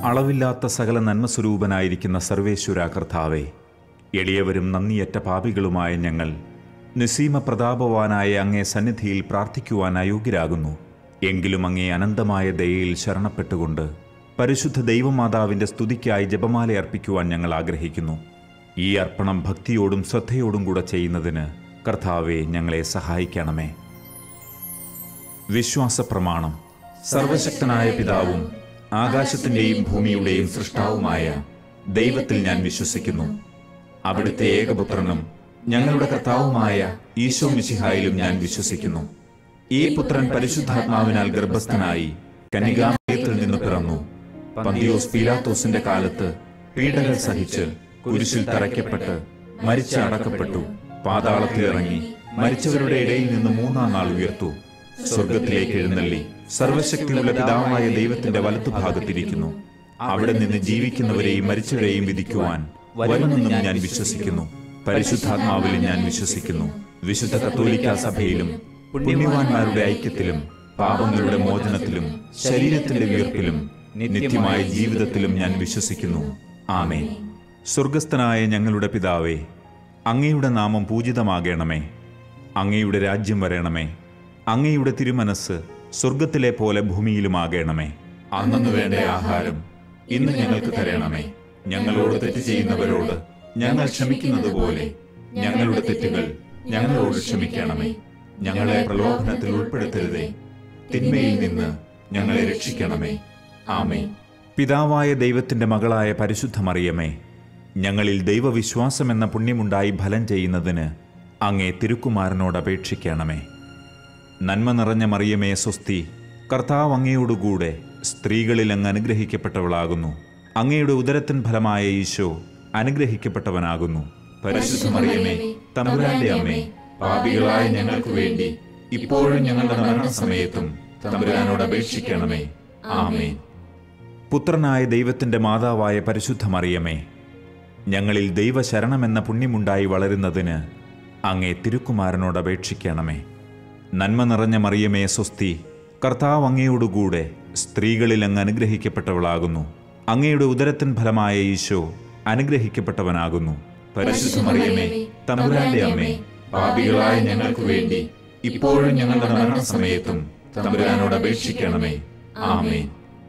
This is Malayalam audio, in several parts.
അളവില്ലാത്ത സകല നന്മസ്വരൂപനായിരിക്കുന്ന സർവേശ്വര കർത്താവെ എളിയവരും നന്ദിയറ്റ പാപികളുമായ ഞങ്ങൾ നിസീമ പ്രതാപവാനായ അങ്ങേ സന്നിധിയിൽ പ്രാർത്ഥിക്കുവാൻ അയോഗ്യരാകുന്നു എങ്കിലും അങ്ങേ അനന്തമായ ദയയിൽ ശരണപ്പെട്ടുകൊണ്ട് പരിശുദ്ധ ദൈവമാതാവിൻ്റെ സ്തുതിക്കായി ജപമാല അർപ്പിക്കുവാൻ ഞങ്ങൾ ആഗ്രഹിക്കുന്നു ഈ അർപ്പണം ഭക്തിയോടും ശ്രദ്ധയോടും കൂടെ ചെയ്യുന്നതിന് കർത്താവെ ഞങ്ങളെ സഹായിക്കണമേ വിശ്വാസ പ്രമാണം സർവശക്തനായ പിതാവും ആകാശത്തിന്റെയും ഭൂമിയുടെയും സൃഷ്ടാവുമായ ദൈവത്തിൽ ഞാൻ വിശ്വസിക്കുന്നു അവിടുത്തെ ഏകപുത്രനും ഞങ്ങളുടെ കർത്താവുമായ ഈശോ മിശിഹായിലും ഞാൻ വിശ്വസിക്കുന്നു ഈ പുത്രൻ പരിശുദ്ധാത്മാവിനാൽ ഗർഭസ്ഥനായി കനികാമയത്തിൽ നിന്ന് പിറന്നു പന്തിയോസ് പീലാത്തോസിന്റെ കാലത്ത് പീഡകൾ സഹിച്ച് കുരിശിൽ തറയ്ക്കപ്പെട്ട് മരിച്ച് അടക്കപ്പെട്ടു പാതാളത്തിൽ ഇറങ്ങി മരിച്ചവരുടെ ഇടയിൽ നിന്ന് മൂന്നാം നാൾ ഉയർത്തു സ്വർഗത്തിലേക്ക് എഴുന്നള്ളി സർവശക്തിയുള്ള പിതാവായ ദൈവത്തിന്റെ വലത്തുഭാഗത്തിരിക്കുന്നു അവിടെ നിന്ന് ജീവിക്കുന്നവരെയും മരിച്ചവരെയും വിധിക്കുവാൻ വരുമെന്നും ഞാൻ വിശ്വസിക്കുന്നു പരിശുദ്ധാത്മാവിൽ ഞാൻ വിശ്വസിക്കുന്നു വിശുദ്ധ കത്തോലിക്ക സഭയിലും പുണ്യവാന്മാരുടെ ഐക്യത്തിലും പാപങ്ങളുടെ മോചനത്തിലും ശരീരത്തിന്റെ വീർപ്പിലും നിത്യമായ ജീവിതത്തിലും ഞാൻ വിശ്വസിക്കുന്നു ആമേ സ്വർഗസ്ഥനായ ഞങ്ങളുടെ പിതാവേ അങ്ങയുടെ നാമം പൂജിതമാകണമേ അങ്ങയുടെ രാജ്യം വരണമേ അങ്ങയുടെ തിരുമനസ് സ്വർഗത്തിലെ പോലെ ഭൂമിയിലുമാകണമേ അന്നു വേണ്ട ആഹാരം ഇന്ന് ഞങ്ങൾക്ക് തരണമേ ഞങ്ങളോട് തെറ്റ് ചെയ്യുന്നവരോട് ഞങ്ങൾ ക്ഷമിക്കുന്നത് പോലെ ഞങ്ങളുടെ തെറ്റുകൾ ഞങ്ങളോട് ക്ഷമിക്കണമേ ഞങ്ങളെ പ്രലോഭനത്തിൽ ഉൾപ്പെടുത്തരുതേ തിന്മയിൽ നിന്ന് ഞങ്ങളെ രക്ഷിക്കണമേ ആമേ പിതാവായ ദൈവത്തിന്റെ മകളായ പരിശുദ്ധ മറിയമേ ഞങ്ങളിൽ ദൈവവിശ്വാസം എന്ന പുണ്യമുണ്ടായി ഫലം ചെയ്യുന്നതിന് അങ്ങേ തിരുക്കുമാരനോട് അപേക്ഷിക്കണമേ നന്മ നിറഞ്ഞ മറിയമേ സ്വസ്തി കർത്താവ് അങ്ങയോടുകൂടെ സ്ത്രീകളിൽ അങ്ങ് അനുഗ്രഹിക്കപ്പെട്ടവളാകുന്നു അങ്ങയുടെ ഉദരത്തിൻ ഫലമായ ഈശോ അനുഗ്രഹിക്കപ്പെട്ടവനാകുന്നു പരിശുദ്ധ മറിയമേ തമ്പുരാന്റെ അമ്മേ പാപികളായ ഞങ്ങൾക്ക് വേണ്ടി ഇപ്പോഴും ഞങ്ങളുടെ മരണസമയത്തും തമ്പുരാനോട് അപേക്ഷിക്കണമേ ആമേൻ പുത്രനായ ദൈവത്തിന്റെ മാതാവായ പരിശുദ്ധ മറിയമേ ഞങ്ങളിൽ ദൈവശരണമെന്ന പുണ്യമുണ്ടായി വളരുന്നതിന് അങ്ങേ തിരുക്കുമാരനോട് അപേക്ഷിക്കണമേ നന്മ നിറഞ്ഞ മറിയമേ സ്വസ്തി കർത്താവ് അങ്ങയോടുകൂടെ സ്ത്രീകളിൽ അങ്ങ് അനുഗ്രഹിക്കപ്പെട്ടവളാകുന്നു അങ്ങയുടെ ഉദരത്തിൻ ഫലമായ ഈശോ അനുഗ്രഹിക്കപ്പെട്ടവനാകുന്നു പരിശുദ്ധ മറിയമേ തമ്പുരാന്റെ അമ്മേ പാപികളായ ഞങ്ങൾക്ക് വേണ്ടി ഇപ്പോഴും ഞങ്ങളുടെ മരണസമയത്തും തമ്പുരാനോട് അപേക്ഷിക്കണമേ ആമേൻ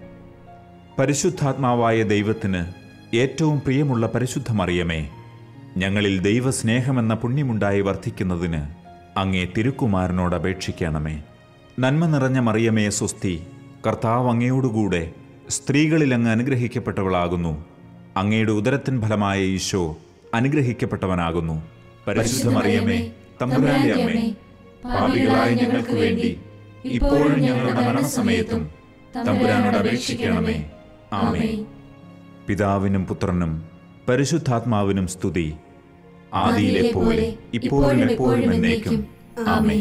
പരിശുദ്ധാത്മാവായ ദൈവത്തിന് ഏറ്റവും പ്രിയമുള്ള പരിശുദ്ധ മറിയമേ ഞങ്ങളിൽ ദൈവസ്നേഹമെന്ന പുണ്യമുണ്ടായി വർദ്ധിക്കുന്നതിന് അങ്ങേ തിരുക്കുമാരനോട് അപേക്ഷിക്കണമേ നന്മ നിറഞ്ഞ മറിയമേ സ്വസ്തി കർത്താവ് അങ്ങയോടുകൂടെ സ്ത്രീകളിൽ അങ്ങ് അനുഗ്രഹിക്കപ്പെട്ടവളാകുന്നു അങ്ങയുടെ ഉദരത്തിൻ ഫലമായ ഈശോ അനുഗ്രഹിക്കപ്പെട്ടവനാകുന്നു പരിശുദ്ധ മറിയമേ തമ്പുരാന്റെ അമ്മേ പാപികളായ ഞങ്ങൾക്ക് വേണ്ടി ഇപ്പോഴും ഞങ്ങളുടെ മരണസമയത്തും തമ്പുരാനോട് അപേക്ഷിക്കണമേ ആമേ പിതാവിനും പുത്രനും പരിശുദ്ധാത്മാവിനും സ്തുതി ആദിയിലെ പോലെ ഇപ്പോഴും എപ്പോഴും എന്നേക്കും ആമേ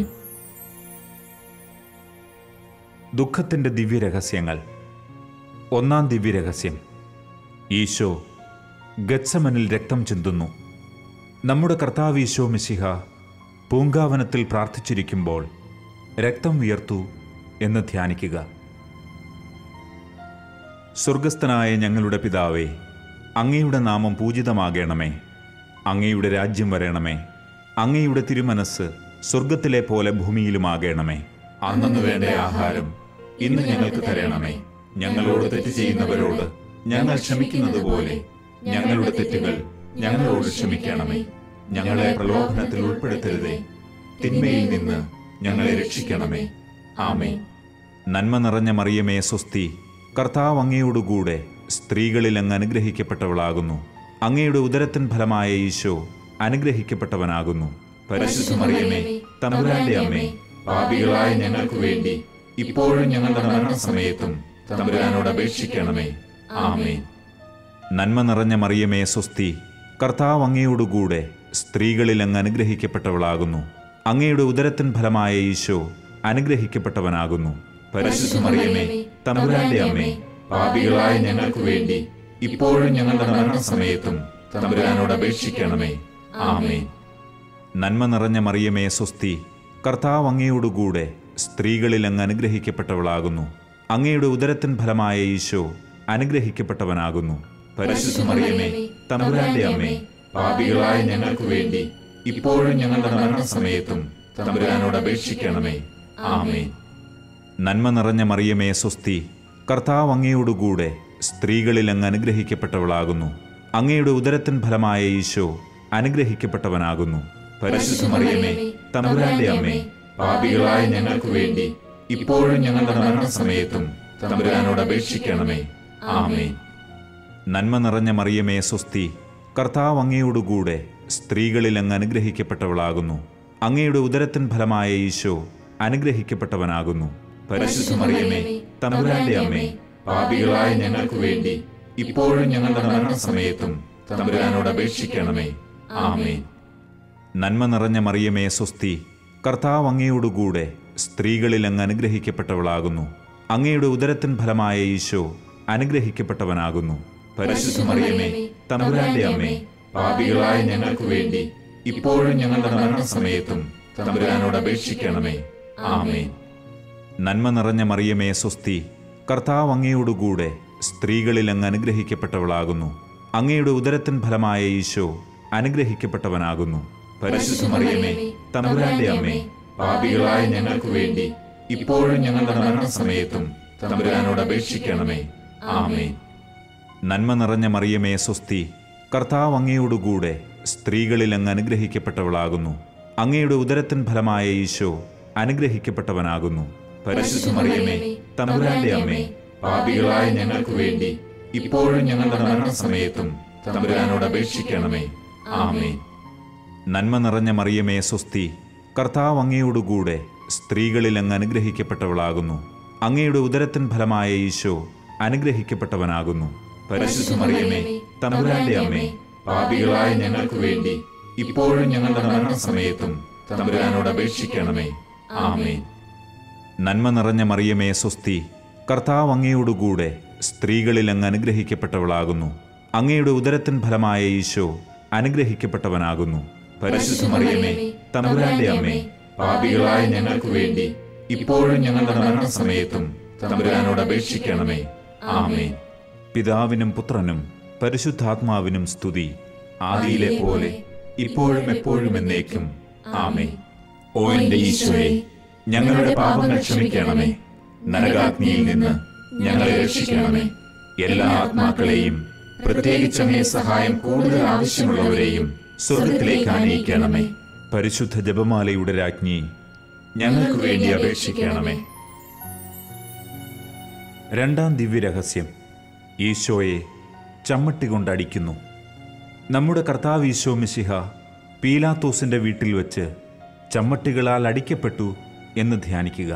ദുഃഖത്തിന്റെ ദിവ്യരഹസ്യങ്ങൾ ഒന്നാം ദിവ്യരഹസ്യം ഈശോ ഗത്സമനിൽ രക്തം ചിന്തുന്നു നമ്മുടെ കർത്താവ് ഈശോ മിശിഹ പൂങ്കാവനത്തിൽ പ്രാർത്ഥിച്ചിരിക്കുമ്പോൾ രക്തം ഉയർത്തു എന്ന് ധ്യാനിക്കുക സ്വർഗസ്ഥനായ ഞങ്ങളുടെ പിതാവേ അങ്ങയുടെ നാമം പൂജിതമാകണമേ അങ്ങയുടെ രാജ്യം വരണമേ അങ്ങയുടെ തിരുമനസ് സ്വർഗത്തിലെ പോലെ ഭൂമിയിലുമാകണമേ അന്നു വേണ്ട ആഹാരം ഇന്ന് ഞങ്ങൾക്ക് തരണമേ ഞങ്ങളോട് തെറ്റ് ചെയ്യുന്നവരോട് ഞങ്ങൾ ക്ഷമിക്കുന്നത് പോലെ ഞങ്ങളുടെ തെറ്റുകൾ ഞങ്ങളോട് ക്ഷമിക്കണമേ ഞങ്ങളെ പ്രലോഭനത്തിൽ ഉൾപ്പെടുത്തരുതേ തിന്മയിൽ നിന്ന് ഞങ്ങളെ രക്ഷിക്കണമേ ആമേ നന്മ നിറഞ്ഞ മറിയമേ സ്വസ്തി കർത്താവ് അങ്ങയോടുകൂടെ സ്ത്രീകളിൽ അങ്ങ് അനുഗ്രഹിക്കപ്പെട്ടവളാകുന്നു അങ്ങയുടെ ഉദരത്തിൻ ഫലമായ ഈശോ അനുഗ്രഹിക്കപ്പെട്ടവനാകുന്നു പരിശുദ്ധ മറിയമേ തമ്പുരാന്റെ അമ്മേ പാപികളായ ഞങ്ങൾക്ക് വേണ്ടി ഇപ്പോഴും ഞങ്ങളുടെ മരണസമയത്തും തമ്പുരാനോട് അപേക്ഷിക്കണമേ ആമേൻ നന്മ നിറഞ്ഞ മറിയമേ സ്വസ്തി കർത്താവ് അങ്ങയോടുകൂടെ സ്ത്രീകളിൽ അങ്ങ് അനുഗ്രഹിക്കപ്പെട്ടവളാകുന്നു അങ്ങയുടെ ഉദരത്തിൻ ഫലമായ ഈശോ അനുഗ്രഹിക്കപ്പെട്ടവനാകുന്നു പരിശുദ്ധ മറിയമേ തമ്പുരാന്റെ അമ്മേ പാപികളായ ഞങ്ങൾക്ക് വേണ്ടി ഇപ്പോഴും ഞങ്ങളുടെ മരണസമയത്തും തമ്പുരാനോട് അപേക്ഷിക്കണമേ ആമേൻ നന്മ നിറഞ്ഞ മറിയമേ സ്വസ്തി കർത്താവ് അങ്ങയോടുകൂടെ സ്ത്രീകളിൽ അങ്ങ് അനുഗ്രഹിക്കപ്പെട്ടവളാകുന്നു അങ്ങയുടെ ഉദരത്തിൻ ഫലമായ ഈശോ അനുഗ്രഹിക്കപ്പെട്ടവനാകുന്നു പരിശുദ്ധ മറിയമേ തമ്പുരാന്റെ അമ്മേ പാപികളായ ഞങ്ങൾക്ക് വേണ്ടി ഇപ്പോഴും ഞങ്ങളുടെ മരണസമയത്തും തമ്പുരാനോട് അപേക്ഷിക്കണമേ ആമേൻ നന്മ നിറഞ്ഞ മറിയമേ സ്വസ്തി കർത്താവ് അങ്ങയോടുകൂടെ സ്ത്രീകളിൽ അങ്ങ് അനുഗ്രഹിക്കപ്പെട്ടവളാകുന്നു അങ്ങയുടെ ഉദരത്തിൻ ഫലമായ ഈശോ അനുഗ്രഹിക്കപ്പെട്ടവനാകുന്നു പരിശുദ്ധ മറിയമേ തമ്പുരാന്റെ അമ്മേ പാപികളായ ഞങ്ങൾക്ക് വേണ്ടി ഇപ്പോഴും ഞങ്ങളുടെ മരണസമയത്തും തമ്പുരാനോട് അപേക്ഷിക്കണമേ ആമേൻ നന്മ നിറഞ്ഞ മറിയമേ സ്വസ്തി കർത്താവ് അങ്ങയോടുകൂടെ സ്ത്രീകളിൽ അങ്ങ് അനുഗ്രഹിക്കപ്പെട്ടവളാകുന്നു അങ്ങയുടെ ഉദരത്തിൻ ഫലമായ ഈശോ അനുഗ്രഹിക്കപ്പെട്ടവനാകുന്നു പരിശുദ്ധ മറിയമേ തമ്പുരാന്റെ അമ്മേ പാപികളായ ഞങ്ങൾക്ക് വേണ്ടി ഇപ്പോഴും ഞങ്ങളുടെ മരണസമയത്തും തമ്പുരാനോട് അപേക്ഷിക്കണമേ ആമേൻ നന്മ നിറഞ്ഞ മറിയമേ സ്വസ്തി കർത്താവ് അങ്ങയോടുകൂടെ സ്ത്രീകളിൽ അങ്ങ് അനുഗ്രഹിക്കപ്പെട്ടവളാകുന്നു അങ്ങയുടെ ഉദരത്തിൻ ഫലമായ ഈശോ അനുഗ്രഹിക്കപ്പെട്ടവനാകുന്നു പരിശുദ്ധ മറിയമേ തമ്പുരാന്റെ അമ്മേ പാപികളായ ഞങ്ങൾക്ക് വേണ്ടി ഇപ്പോഴും ഞങ്ങളുടെ മരണസമയത്തും തമ്പുരാനോട് അപേക്ഷിക്കണമേ ആമേൻ നന്മ നിറഞ്ഞ മറിയമേ സ്വസ്തി കർത്താവ് അങ്ങയോടുകൂടെ സ്ത്രീകളിൽ അങ്ങ് അനുഗ്രഹിക്കപ്പെട്ടവളാകുന്നു അങ്ങയുടെ ഉദരത്തിൻ ഫലമായ ഈശോ അനുഗ്രഹിക്കപ്പെട്ടവനാകുന്നു പരിശുദ്ധ മറിയമേ തമ്പുരാന്റെ അമ്മേ പാപികളായ ഞങ്ങൾക്ക് വേണ്ടി ഇപ്പോഴും ഞങ്ങളുടെ മരണസമയത്തും തമ്പുരാനോട് അപേക്ഷിക്കണമേ ആമേൻ നന്മ നിറഞ്ഞ മറിയമേ സ്വസ്തി കർത്താവ് അങ്ങയോടുകൂടെ സ്ത്രീകളിൽ അങ്ങ് അനുഗ്രഹിക്കപ്പെട്ടവളാകുന്നു അങ്ങയുടെ ഉദരത്തിൻ ഫലമായ ഈശോ അനുഗ്രഹിക്കപ്പെട്ടവനാകുന്നു പരിശുദ്ധ മറിയമേ തമ്പുരാന്റെ അമ്മേ പാപികളായ ഞങ്ങൾക്ക് വേണ്ടി ഇപ്പോഴും ഞങ്ങളുടെ മരണസമയത്തും തമ്പുരാനോട് അപേക്ഷിക്കണമേ ആമേൻ നന്മ നിറഞ്ഞ മറിയമേ സ്വസ്തി കർത്താവ് അങ്ങയോടുകൂടെ സ്ത്രീകളിൽ അങ്ങ് അനുഗ്രഹിക്കപ്പെട്ടവളാകുന്നു അങ്ങയുടെ ഉദരത്തിൻ ഫലമായ ഈശോ അനുഗ്രഹിക്കപ്പെട്ടവനാകുന്നു പരിശുദ്ധ മറിയമേ തമ്പുരാന്റെ അമ്മേ പാപികളായ ഞങ്ങൾക്ക് വേണ്ടി ഇപ്പോഴും ഞങ്ങളുടെ മരണസമയത്തും തമ്പുരാനോട് അപേക്ഷിക്കണമേ ആമേൻ നന്മ നിറഞ്ഞ മറിയമേ സ്വസ്തി കർത്താവ് അങ്ങയോടുകൂടെ സ്ത്രീകളിൽ അങ്ങ് അനുഗ്രഹിക്കപ്പെട്ടവളാകുന്നു അങ്ങയുടെ ഉദരത്തിൻ ഫലമായ ഈശോ അനുഗ്രഹിക്കപ്പെട്ടവനാകുന്നു പരിശുദ്ധ മറിയമേ തമ്പുരാന്റെ അമ്മേ പാപികളായ ഞങ്ങൾക്ക് വേണ്ടി ഇപ്പോഴും ഞങ്ങളുടെ മരണസമയത്തും തമ്പുരാനോട് അപേക്ഷിക്കണമേ ആമേൻ പിതാവിനും പുത്രനും പരിശുദ്ധാത്മാവിനും സ്തുതി ആദിയിലെ പോലെ ഇപ്പോഴും എപ്പോഴും എന്നേക്കും ആമേ ഓ എന്റെ ഈശോയെ ഞങ്ങളുടെ പാപങ്ങൾ ക്ഷമിക്കണമേ നരകാഗ്നിയിൽ നിന്ന് ഞങ്ങളെ രക്ഷിക്കണമേ എല്ലാ ആത്മാക്കളെയും പ്രത്യേകിച്ച് അങ്ങേ സഹായം കൂടുതൽ ആവശ്യമുള്ളവരെയും സ്വർഗത്തിലേക്ക് ആനയിക്കണമേ പരിശുദ്ധ ജപമാലയുടെ രാജ്ഞി ഞങ്ങൾക്ക് വേണ്ടി അപേക്ഷിക്കണമേ രണ്ടാം ദിവ്യരഹസ്യം ഈശോയെ ചമ്മട്ടി കൊണ്ടടിക്കുന്നു നമ്മുടെ കർത്താവ് ഈശോ മിശിഹ പീലാത്തോസിന്റെ വീട്ടിൽ വെച്ച് ചമ്മട്ടികളാൽ അടിക്കപ്പെട്ടു എന്ന് ധ്യാനിക്കുക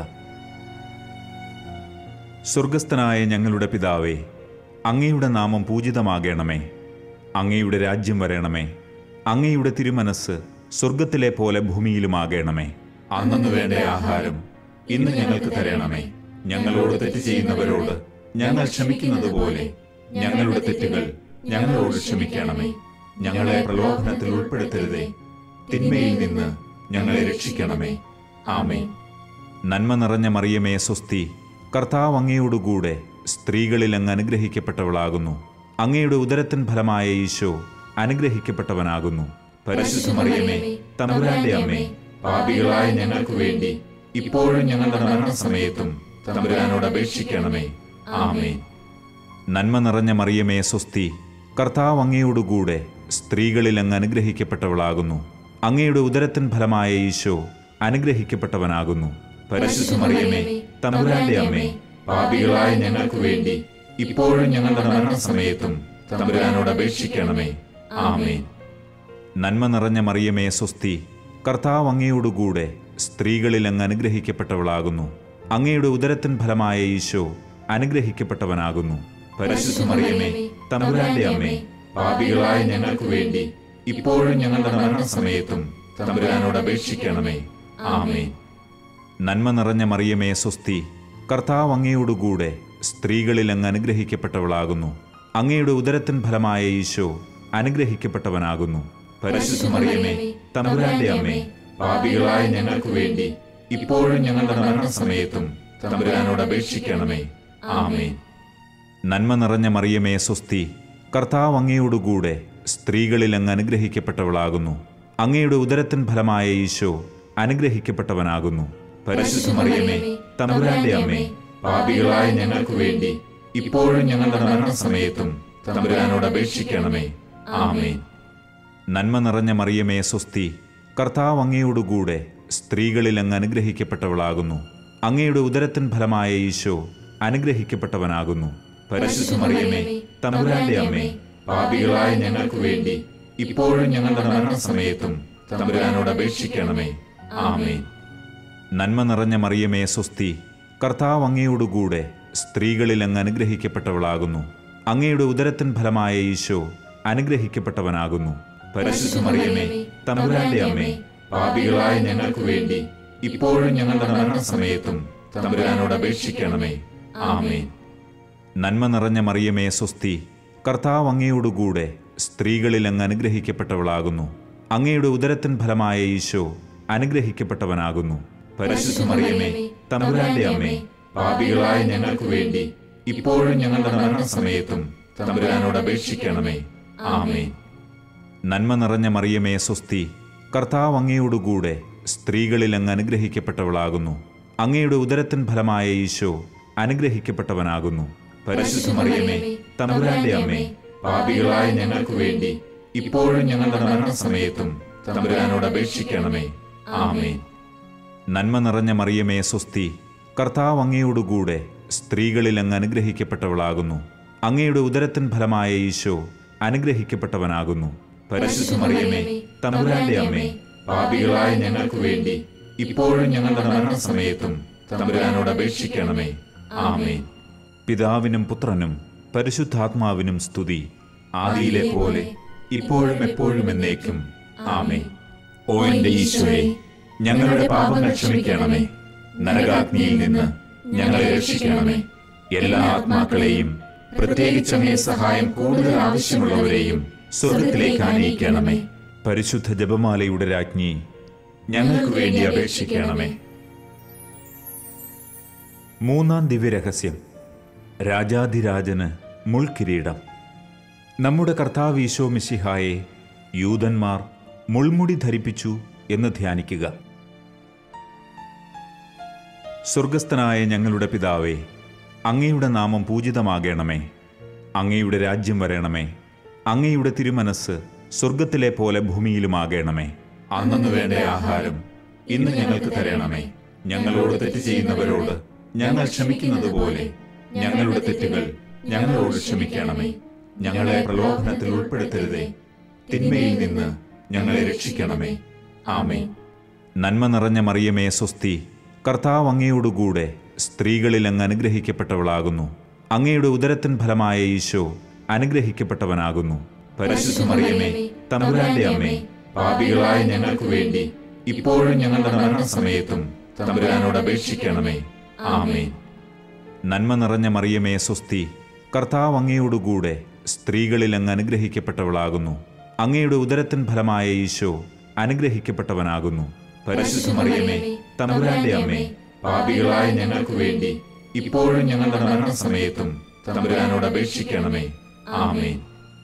സ്വർഗസ്ഥനായ ഞങ്ങളുടെ പിതാവേ അങ്ങയുടെ നാമം പൂജിതമാകണമേ അങ്ങയുടെ രാജ്യം വരണമേ അങ്ങയുടെ തിരുമനസ് സ്വർഗത്തിലെ പോലെ ഭൂമിയിലുമാകണമേ അന്നു വേണ്ട ആഹാരം ഇന്ന് ഞങ്ങൾക്ക് തരണമേ ഞങ്ങളോട് തെറ്റ് ചെയ്യുന്നവരോട് ഞങ്ങൾ ക്ഷമിക്കുന്നത് പോലെ ഞങ്ങളുടെ തെറ്റുകൾ ഞങ്ങളോട് ക്ഷമിക്കണമേ ഞങ്ങളെ പ്രലോഭനത്തിൽ ഉൾപ്പെടുത്തരുതേ തിന്മയിൽ നിന്ന് ഞങ്ങളെ രക്ഷിക്കണമേ ആമേ നന്മ നിറഞ്ഞ മറിയമേ സ്വസ്തി കർത്താവ് അങ്ങയോടുകൂടെ സ്ത്രീകളിൽ അങ്ങ് അനുഗ്രഹിക്കപ്പെട്ടവളാകുന്നു അങ്ങയുടെ ഉദരത്തിൻ ഫലമായ ഈശോ അനുഗ്രഹിക്കപ്പെട്ടവനാകുന്നു പരിശുദ്ധ മറിയമേ തമ്പുരാന്റെ അമ്മേ പാപികളായ ഞങ്ങൾക്ക് വേണ്ടി ഇപ്പോഴും ഞങ്ങളുടെ മരണസമയത്തും തമ്പുരാനോട് അപേക്ഷിക്കണമേ ആമേൻ നന്മ നിറഞ്ഞ മറിയമേ സ്വസ്തി കർത്താവ് അങ്ങയോടുകൂടെ സ്ത്രീകളിൽ അങ്ങ് അനുഗ്രഹിക്കപ്പെട്ടവളാകുന്നു അങ്ങയുടെ ഉദരത്തിൻ ഫലമായ ഈശോ അനുഗ്രഹിക്കപ്പെട്ടവനാകുന്നു പരിശുദ്ധ മറിയമേ തമ്പുരാന്റെ അമ്മേ പാപികളായ ഞങ്ങൾക്ക് വേണ്ടി ഇപ്പോഴും ഞങ്ങളുടെ മരണസമയത്തും തമ്പുരാനോട് അപേക്ഷിക്കണമേ ആമേൻ നന്മ നിറഞ്ഞ മറിയമേ സ്വസ്തി കർത്താവ് അങ്ങയോടുകൂടെ സ്ത്രീകളിൽ അങ്ങ് അനുഗ്രഹിക്കപ്പെട്ടവളാകുന്നു അങ്ങയുടെ ഉദരത്തിൻ ഫലമായ ഈശോ അനുഗ്രഹിക്കപ്പെട്ടവനാകുന്നു പരിശുദ്ധ മറിയമേ തമ്പുരാന്റെ അമ്മേ പാപികളായ ഞങ്ങൾക്ക് വേണ്ടി ഇപ്പോഴും ഞങ്ങളുടെ മരണസമയത്തും തമ്പുരാനോട് അപേക്ഷിക്കണമേ ആമേൻ നന്മ നിറഞ്ഞ മറിയമേ സ്വസ്തി കർത്താവ് അങ്ങയോടുകൂടെ സ്ത്രീകളിൽ അങ്ങ് അനുഗ്രഹിക്കപ്പെട്ടവളാകുന്നു അങ്ങയുടെ ഉദരത്തിൻ ഫലമായ ഈശോ അനുഗ്രഹിക്കപ്പെട്ടവനാകുന്നു പരിശുദ്ധ മറിയമേ തമ്പുരാന്റെ അമ്മേ പാപികളായ ഞങ്ങൾക്ക് വേണ്ടി ഇപ്പോഴും ഞങ്ങളുടെ മരണസമയത്തും തമ്പുരാനോട് അപേക്ഷിക്കണമേ ആമേൻ നന്മ നിറഞ്ഞ മറിയമേ സ്വസ്തി കർത്താവ് അങ്ങയോടുകൂടെ സ്ത്രീകളിൽ അങ്ങ് അനുഗ്രഹിക്കപ്പെട്ടവളാകുന്നു അങ്ങയുടെ ഉദരത്തിൻ ഫലമായ ഈശോ അനുഗ്രഹിക്കപ്പെട്ടവനാകുന്നു പരിശുദ്ധ മറിയമേ തമ്പുരാന്റെ അമ്മേ പാപികളായ ഞങ്ങൾക്ക് വേണ്ടി ഇപ്പോഴും ഞങ്ങളുടെ മരണസമയത്തും തമ്പുരാനോട് അപേക്ഷിക്കണമേ ആമേൻ നന്മ നിറഞ്ഞ മറിയമേ സ്വസ്തി കർത്താവ് അങ്ങയോടുകൂടെ സ്ത്രീകളിൽ അങ്ങ് അനുഗ്രഹിക്കപ്പെട്ടവളാകുന്നു അങ്ങയുടെ ഉദരത്തിൻ ഫലമായ ഈശോ അനുഗ്രഹിക്കപ്പെട്ടവനാകുന്നു പരിശുദ്ധ മറിയമേ തമ്പുരാന്റെ അമ്മേ പാപികളായ ഞങ്ങൾക്ക് വേണ്ടി ഇപ്പോഴും ഞങ്ങളുടെ മരണസമയത്തും തമ്പുരാനോട് അപേക്ഷിക്കണമേ ആമേൻ നന്മ നിറഞ്ഞ മറിയമേ സ്വസ്തി കർത്താവ് അങ്ങയോടുകൂടെ സ്ത്രീകളിൽ അങ്ങ് അനുഗ്രഹിക്കപ്പെട്ടവളാകുന്നു അങ്ങയുടെ ഉദരത്തിൻ ഫലമായ ഈശോ അനുഗ്രഹിക്കപ്പെട്ടവനാകുന്നു പരിശുദ്ധ മറിയമേ തമ്പുരാന്റെ അമ്മേ പാപികളായ ഞങ്ങൾക്ക് വേണ്ടി ഇപ്പോഴും ഞങ്ങളുടെ മരണസമയത്തും തമ്പുരാനോട് അപേക്ഷിക്കണമേ ആമേൻ നന്മ നിറഞ്ഞ മറിയമേ സ്വസ്തി കർത്താവ് അങ്ങയോടുകൂടെ സ്ത്രീകളിൽ അങ്ങ് അനുഗ്രഹിക്കപ്പെട്ടവളാകുന്നു അങ്ങയുടെ ഉദരത്തിൻ ഫലമായ ഈശോ അനുഗ്രഹിക്കപ്പെട്ടവനാകുന്നു പരിശുദ്ധ മറിയമേ തമ്പുരാന്റെ അമ്മേ പാപികളായ ഞങ്ങൾക്ക് വേണ്ടി ഇപ്പോഴും ഞങ്ങളുടെ മരണസമയത്തും തമ്പുരാനോട് അപേക്ഷിക്കണമേ ആമേൻ നന്മ നിറഞ്ഞ മറിയമേ സ്വസ്തി കർത്താവ് അങ്ങയോടുകൂടെ സ്ത്രീകളിൽ അങ്ങ് അനുഗ്രഹിക്കപ്പെട്ടവളാകുന്നു അങ്ങയുടെ ഉദരത്തിൻ ഫലമായ ഈശോ അനുഗ്രഹിക്കപ്പെട്ടവനാകുന്നു പരിശുദ്ധ മറിയമേ തമ്പുരാന്റെ അമ്മേ പാപികളായ ഞങ്ങൾക്ക് വേണ്ടി ഇപ്പോഴും ഞങ്ങളുടെ മരണസമയത്തും തമ്പുരാനോട് അപേക്ഷിക്കണമേ ആമേൻ നന്മ നിറഞ്ഞ മറിയമേ സ്വസ്തി കർത്താവ് അങ്ങയോടുകൂടെ സ്ത്രീകളിൽ അങ്ങ് അനുഗ്രഹിക്കപ്പെട്ടവളാകുന്നു അങ്ങയുടെ ഉദരത്തിൻ ഫലമായ ഈശോ അനുഗ്രഹിക്കപ്പെട്ടവനാകുന്നു പരിശുദ്ധ മറിയമേ തമ്പുരാന്റെ അമ്മേ പാപികളായ ഞങ്ങൾക്ക് വേണ്ടി ഇപ്പോഴും ഞങ്ങളുടെ മരണസമയത്തും തമ്പുരാനോട് അപേക്ഷിക്കണമേ ആമേൻ പിതാവിനും പുത്രനും പരിശുദ്ധാത്മാവിനും സ്തുതി ആദിയിലെ പോലെ ഇപ്പോഴും എപ്പോഴും എന്നേക്കും ആമേൻ ഓ എന്റെ ഈശോയെ ഞങ്ങളുടെ പാപങ്ങൾ ക്ഷമിക്കണമേ നരകാഗ്നിയിൽ നിന്ന് ഞങ്ങളെ രക്ഷിക്കണമേ എല്ലാ ആത്മാക്കളെയും പ്രത്യേകിച്ച് അങ്ങേ സഹായം കൂടുതൽ ആവശ്യമുള്ളവരെയും സ്വർഗത്തിലേക്ക് ആനയിക്കണമേ പരിശുദ്ധ ജപമാലയുടെ രാജ്ഞി ഞങ്ങൾക്ക് വേണ്ടി അപേക്ഷിക്കണമേ മൂന്നാം ദിവ്യരഹസ്യം രാജാധിരാജന് മുൾക്കിരീടം നമ്മുടെ കർത്താവ് ഈശോ മിശിഹായെ യൂതന്മാർ മുൾമുടി ധരിപ്പിച്ചു എന്ന് ധ്യാനിക്കുക സ്വർഗസ്ഥനായ ഞങ്ങളുടെ പിതാവേ അങ്ങയുടെ നാമം പൂജിതമാകണമേ അങ്ങയുടെ രാജ്യം വരണമേ അങ്ങയുടെ തിരുമനസ് സ്വർഗത്തിലെ പോലെ ഭൂമിയിലുമാകണമേ അന്നു വേണ്ട ആഹാരം ഇന്ന് ഞങ്ങൾക്ക് തരണമേ ഞങ്ങളോട് തെറ്റ് ചെയ്യുന്നവരോട് ഞങ്ങൾ ക്ഷമിക്കുന്നത് പോലെ ഞങ്ങളുടെ തെറ്റുകൾ ഞങ്ങളോട് ക്ഷമിക്കണമേ ഞങ്ങളെ പ്രലോഭനത്തിൽ ഉൾപ്പെടുത്തരുതേ തിന്മയിൽ നിന്ന് ഞങ്ങളെ രക്ഷിക്കണമേ ആമേ നന്മ നിറഞ്ഞ മറിയമേ സ്വസ്തി കർത്താവ് അങ്ങയോടുകൂടെ സ്ത്രീകളിൽ അങ്ങ് അനുഗ്രഹിക്കപ്പെട്ടവളാകുന്നു അങ്ങയുടെ ഉദരത്തിൻ ഫലമായ ഈശോ അനുഗ്രഹിക്കപ്പെട്ടവനാകുന്നു പരിശുദ്ധ മറിയമേ തമ്പുരാന്റെ അമ്മേ പാപികളായ ഞങ്ങൾക്ക് വേണ്ടി ഇപ്പോഴും ഞങ്ങളുടെ മരണസമയത്തും തമ്പുരാനോട് അപേക്ഷിക്കണമേ ആമേൻ നന്മ നിറഞ്ഞ മറിയമേ സ്വസ്തി കർത്താവ് അങ്ങയോടുകൂടെ സ്ത്രീകളിൽ അങ്ങ് അനുഗ്രഹിക്കപ്പെട്ടവളാകുന്നു അങ്ങയുടെ ഉദരത്തിൻ ഫലമായ ഈശോ അനുഗ്രഹിക്കപ്പെട്ടവനാകുന്നു പരിശുദ്ധ മറിയമേ തമ്പുരാന്റെ അമ്മേ പാപികളായ ഞങ്ങൾക്ക് വേണ്ടി ഇപ്പോഴും ഞങ്ങളുടെ മരണസമയത്തും തമ്പുരാനോട് അപേക്ഷിക്കണമേ ആമേൻ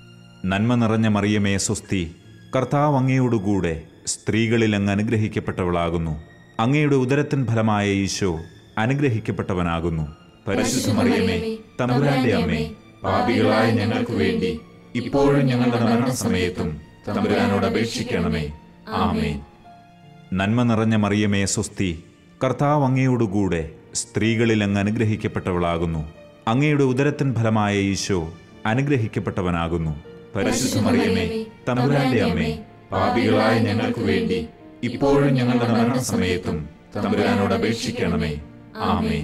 നന്മ നിറഞ്ഞ മറിയമേ സ്വസ്തി കർത്താവ് അങ്ങയോടുകൂടെ സ്ത്രീകളിൽ അങ്ങ് അനുഗ്രഹിക്കപ്പെട്ടവളാകുന്നു അങ്ങയുടെ ഉദരത്തിൻ ഫലമായ ഈശോ അനുഗ്രഹിക്കപ്പെട്ടവനാകുന്നു പരിശുദ്ധ മറിയമേ തമ്പുരാന്റെ അമ്മേ പാപികളായ ഞങ്ങൾക്ക് വേണ്ടി ഇപ്പോഴും ഞങ്ങളുടെ മരണസമയത്തും തമ്പുരാനോട് അപേക്ഷിക്കണമേ ആമേൻ നന്മ നിറഞ്ഞ മറിയമേ സ്വസ്തി കർത്താവ് അങ്ങയോടുകൂടെ സ്ത്രീകളിൽ അങ്ങ് അനുഗ്രഹിക്കപ്പെട്ടവളാകുന്നു അങ്ങയുടെ ഉദരത്തിൻ ഫലമായ ഈശോ അനുഗ്രഹിക്കപ്പെട്ടവനാകുന്നു പരിശുദ്ധ മറിയമേ തമ്പുരാന്റെ അമ്മേ പാപികളായ ഞങ്ങൾക്ക് വേണ്ടി ഇപ്പോഴും ഞങ്ങളുടെ മരണസമയത്തും തമ്പുരാനോട് അപേക്ഷിക്കണമേ ആമേൻ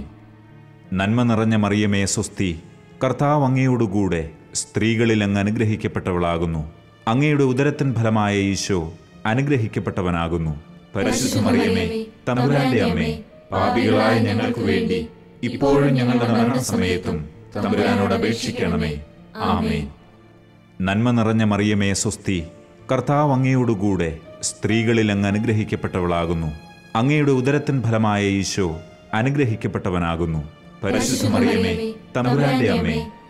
നന്മ നിറഞ്ഞ മറിയമേ സ്വസ്തി കർത്താവ് അങ്ങയോടുകൂടെ സ്ത്രീകളിൽ അങ്ങ് അനുഗ്രഹിക്കപ്പെട്ടവളാകുന്നു അങ്ങയുടെ ഉദരത്തിൻ ഫലമായ ഈശോ അനുഗ്രഹിക്കപ്പെട്ടവനാകുന്നു പരിശുദ്ധ മറിയമേ തമ്പുരാന്റെ അമ്മേ പാപികളായ ഞങ്ങൾക്ക് വേണ്ടി ഇപ്പോഴും ഞങ്ങളുടെ മരണസമയത്തും തമ്പുരാനോട് അപേക്ഷിക്കണമേ ആമേൻ നന്മ നിറഞ്ഞ മറിയമേ സ്വസ്തി കർത്താവ് അങ്ങയോടുകൂടെ സ്ത്രീകളിൽ അങ്ങ് അനുഗ്രഹിക്കപ്പെട്ടവളാകുന്നു അങ്ങയുടെ ഉദരത്തിൻ ഫലമായ ഈശോ അനുഗ്രഹിക്കപ്പെട്ടവനാകുന്നു പരിശുദ്ധ മറിയമേ തമ്പുരാന്റെ അമ്മേ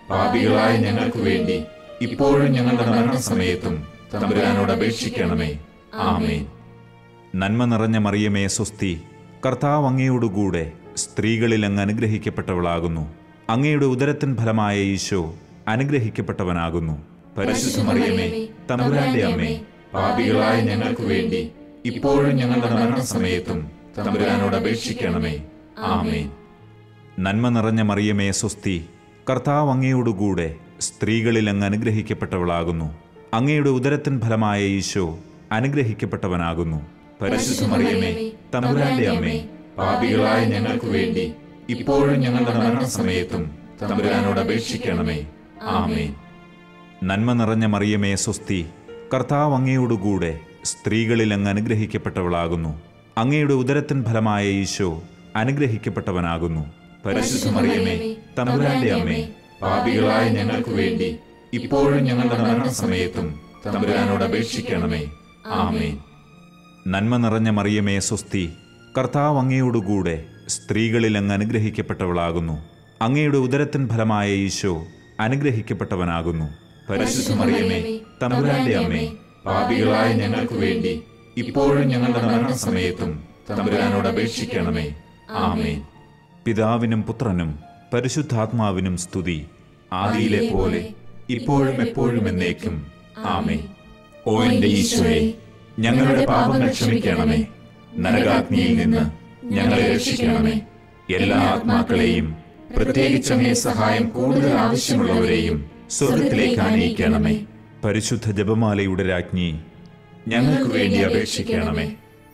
പാപികളായ ഞങ്ങൾക്ക് വേണ്ടി ഇപ്പോഴും ഞങ്ങളുടെ മരണസമയത്തും തമ്പുരാനോട് അപേക്ഷിക്കണമേ ആമേൻ നന്മ നിറഞ്ഞ മറിയമേ സ്വസ്തി കർത്താവ് അങ്ങയോടുകൂടെ സ്ത്രീകളിൽ അങ്ങ് അനുഗ്രഹിക്കപ്പെട്ടവളാകുന്നു അങ്ങയുടെ ഉദരത്തിൻ ഫലമായ ഈശോ അനുഗ്രഹിക്കപ്പെട്ടവനാകുന്നു പരിശുദ്ധ മറിയമേ തമ്പുരാന്റെ അമ്മേ പാപികളായ ഞങ്ങൾക്ക് വേണ്ടി ഇപ്പോഴും ഞങ്ങളുടെ മരണസമയത്തും തമ്പുരാനോട് അപേക്ഷിക്കണമേ ആമേൻ നന്മ നിറഞ്ഞ മറിയമേ സ്വസ്തി കർത്താവ് അങ്ങയോടുകൂടെ സ്ത്രീകളിൽ അങ്ങ് അനുഗ്രഹിക്കപ്പെട്ടവളാകുന്നു അങ്ങയുടെ ഉദരത്തിൻ ഫലമായ ഈശോ അനുഗ്രഹിക്കപ്പെട്ടവനാകുന്നു പരിശുദ്ധ മറിയമേ തമ്പുരാന്റെ അമ്മേ പാപികളായ ഞങ്ങൾക്ക് വേണ്ടി ഇപ്പോഴും ഞങ്ങളുടെ മരണസമയത്തും തമ്പുരാനോട് അപേക്ഷിക്കണമേ ആമേൻ നന്മ നിറഞ്ഞ മറിയമേ സ്വസ്തി കർത്താവ് അങ്ങയോടുകൂടെ സ്ത്രീകളിൽ അങ്ങ് അനുഗ്രഹിക്കപ്പെട്ടവളാകുന്നു അങ്ങയുടെ ഉദരത്തിൻ ഫലമായ ഈശോ അനുഗ്രഹിക്കപ്പെട്ടവനാകുന്നു പരിശുദ്ധ മറിയമേ തമ്പുരാന്റെ അമ്മേ പാപികളായ ഞങ്ങൾക്ക് വേണ്ടി ഇപ്പോഴും ഞങ്ങളുടെ മരണസമയത്തും തമ്പുരാനോട് അപേക്ഷിക്കണമേ ആമേൻ നന്മ നിറഞ്ഞ മറിയമേ സ്വസ്തി കർത്താവ് അങ്ങയോടുകൂടെ സ്ത്രീകളിൽ അങ്ങ് അനുഗ്രഹിക്കപ്പെട്ടവളാകുന്നു അങ്ങയുടെ ഉദരത്തിൻ ഫലമായ ഈശോ അനുഗ്രഹിക്കപ്പെട്ടവനാകുന്നു പരിശുദ്ധ മറിയമേ തമ്പുരാന്റെ അമ്മേ പാപികളായ ഞങ്ങൾക്ക് വേണ്ടി ഇപ്പോഴും ഞങ്ങളുടെ മരണസമയത്തും തമ്പുരാനോട് അപേക്ഷിക്കണമേ ആമേൻ പിതാവിനും പുത്രനും പരിശുദ്ധാത്മാവിനും സ്തുതി ആദിയിലെ പോലെ ഇപ്പോഴും എപ്പോഴും എന്നേക്കും ആമേൻ ഓ എന്റെ ഈശോയെ ഞങ്ങളുടെ പാപങ്ങൾ ക്ഷമിക്കണമേ നരകാഗ്നിയിൽ നിന്ന് ഞങ്ങളെ രക്ഷിക്കണമേ എല്ലാ ആത്മാക്കളെയും പ്രത്യേകിച്ച് അങ്ങേ സഹായം കൂടുതൽ ആവശ്യമുള്ളവരെയും സ്വർഗത്തിലേക്ക് ആനയിക്കണമേ പരിശുദ്ധ ജപമാലയുടെ രാജ്ഞി ഞങ്ങൾക്ക് വേണ്ടി അപേക്ഷിക്കണമേ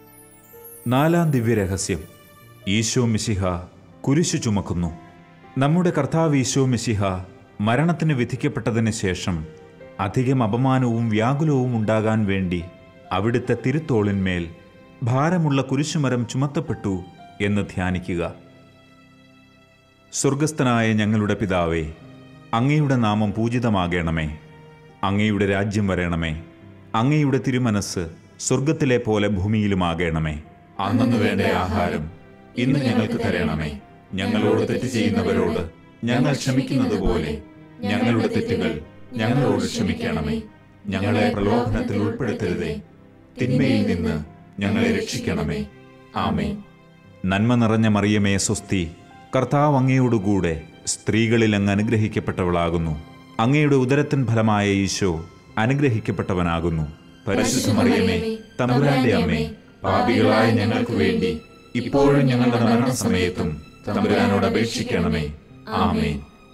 നാലാം ദിവ്യരഹസ്യം ഈശോ മിശിഹ കുരിശു ചുമക്കുന്നു നമ്മുടെ കർത്താവ് ഈശോ മിശിഹ മരണത്തിന് വിധിക്കപ്പെട്ടതിന് ശേഷം അധികം അപമാനവും വ്യാകുലവും ഉണ്ടാകാൻ വേണ്ടി അവിടുത്തെ തിരുത്തോളിന്മേൽ ഭാരമുള്ള കുരിശുമരം ചുമത്തപ്പെട്ടു എന്ന് ധ്യാനിക്കുക സ്വർഗസ്ഥനായ ഞങ്ങളുടെ പിതാവേ അങ്ങയുടെ നാമം പൂജിതമാകണമേ അങ്ങയുടെ രാജ്യം വരണമേ അങ്ങയുടെ തിരുമനസ് സ്വർഗത്തിലെ പോലെ ഭൂമിയിലുമാകണമേ അന്നു വേണ്ട ആഹാരം ഇന്ന് ഞങ്ങൾക്ക് തരണമേ ഞങ്ങളോട് തെറ്റ് ചെയ്യുന്നവരോട് ഞങ്ങൾ ക്ഷമിക്കുന്നത് പോലെ ഞങ്ങളുടെ തെറ്റുകൾ ഞങ്ങളോട് ക്ഷമിക്കണമേ ഞങ്ങളെ പ്രലോഭനത്തിൽ ഉൾപ്പെടുത്തരുതേ തിന്മയിൽ നിന്ന് ഞങ്ങളെ രക്ഷിക്കണമേ ആമേ നന്മ നിറഞ്ഞ മറിയമേ സ്വസ്തി കർത്താവ് അങ്ങയോടുകൂടെ സ്ത്രീകളിൽ അങ്ങ് അനുഗ്രഹിക്കപ്പെട്ടവളാകുന്നു അങ്ങയുടെ ഉദരത്തിൻ ഫലമായ ഈശോ അനുഗ്രഹിക്കപ്പെട്ടവനാകുന്നു പരിശുദ്ധ മറിയമേ തമ്പുരാന്റെ അമ്മേ പാപികളായ ഞങ്ങൾക്ക് വേണ്ടി ഇപ്പോഴും ഞങ്ങളുടെ മരണസമയത്തും തമ്പുരാനോട് അപേക്ഷിക്കണമേ ആമേൻ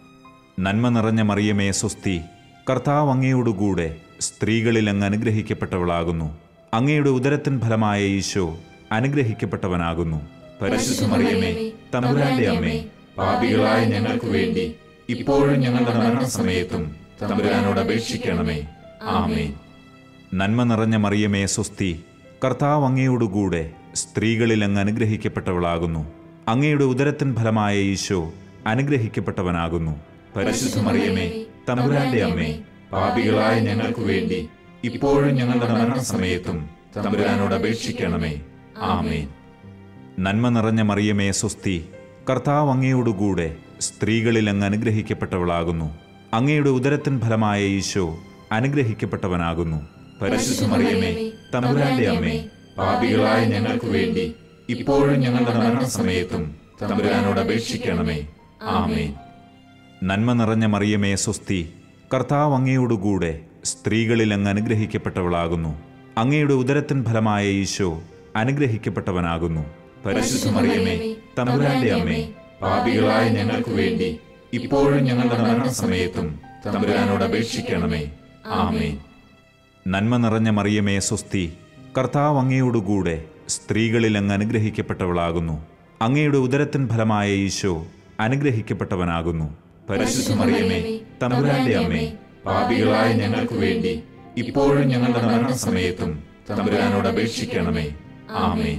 നന്മ നിറഞ്ഞ മറിയമേ സ്വസ്തി കർത്താവ് അങ്ങയോടുകൂടെ സ്ത്രീകളിൽ അങ്ങ് അനുഗ്രഹിക്കപ്പെട്ടവളാകുന്നു അങ്ങയുടെ ഉദരത്തിൻ ഫലമായ ഈശോ അനുഗ്രഹിക്കപ്പെട്ടവനാകുന്നു പരിശുദ്ധ മറിയമേ തമ്പുരാന്റെ അമ്മേ പാപികളായ ഞങ്ങൾക്ക് വേണ്ടി ഇപ്പോഴും ഞങ്ങളുടെ മരണസമയത്തും തമ്പുരാനോട് അപേക്ഷിക്കണമേ ആമേൻ നന്മ നിറഞ്ഞ മറിയമേ സ്വസ്തി കർത്താവ് അങ്ങയോടുകൂടെ സ്ത്രീകളിൽ അങ്ങ് അനുഗ്രഹിക്കപ്പെട്ടവളാകുന്നു അങ്ങയുടെ ഉദരത്തിൻ ഫലമായ ഈശോ അനുഗ്രഹിക്കപ്പെട്ടവനാകുന്നു പരിശുദ്ധ മറിയമേ തമ്പുരാന്റെ അമ്മേ പാപികളായ ഞങ്ങൾക്ക് വേണ്ടി ഇപ്പോഴും ഞങ്ങളുടെ മരണസമയത്തും തമ്പുരാനോട് അപേക്ഷിക്കണമേ ആമേൻ നന്മ നിറഞ്ഞ മറിയമേ സ്വസ്തി കർത്താവ് അങ്ങയോടുകൂടെ സ്ത്രീകളിൽ അങ്ങ് അനുഗ്രഹിക്കപ്പെട്ടവളാകുന്നു അങ്ങയുടെ ഉദരത്തിൻ ഫലമായ ഈശോ അനുഗ്രഹിക്കപ്പെട്ടവനാകുന്നു പരിശുദ്ധ മറിയമേ തമ്പുരാന്റെ അമ്മേ പാപികളായ ഞങ്ങൾക്ക് വേണ്ടി ഇപ്പോഴും ഞങ്ങളുടെ മരണസമയത്തും തമ്പുരാനോട് അപേക്ഷിക്കണമേ ആമേൻ നന്മ നിറഞ്ഞ മറിയമേ സ്വസ്തി കർത്താവ് അങ്ങയോടുകൂടെ സ്ത്രീകളിൽ അങ്ങ് അനുഗ്രഹിക്കപ്പെട്ടവളാകുന്നു അങ്ങയുടെ ഉദരത്തിൻ ഫലമായ ഈശോ അനുഗ്രഹിക്കപ്പെട്ടവനാകുന്നു പരിശുദ്ധ മറിയമേ തമ്പുരാന്റെ അമ്മേ പാപികളായ ഞങ്ങൾക്ക് വേണ്ടി ഇപ്പോഴും ഞങ്ങളുടെ മരണസമയത്തും തമ്പുരാനോട് അപേക്ഷിക്കണമേ ആമേൻ നന്മ നിറഞ്ഞ മറിയമേ സ്വസ്തി കർത്താവ് അങ്ങയോടുകൂടെ സ്ത്രീകളിൽ അങ്ങ് അനുഗ്രഹിക്കപ്പെട്ടവളാകുന്നു അങ്ങയുടെ ഉദരത്തിൻ ഫലമായ ഈശോ അനുഗ്രഹിക്കപ്പെട്ടവനാകുന്നു പരിശുദ്ധ മറിയമേ തമ്പുരാന്റെ അമ്മേ പാപികളായ ഞങ്ങൾക്ക് വേണ്ടി ഇപ്പോഴും ഞങ്ങളുടെ മരണസമയത്തും തമ്പുരാനോട് അപേക്ഷിക്കണമേ ആമേൻ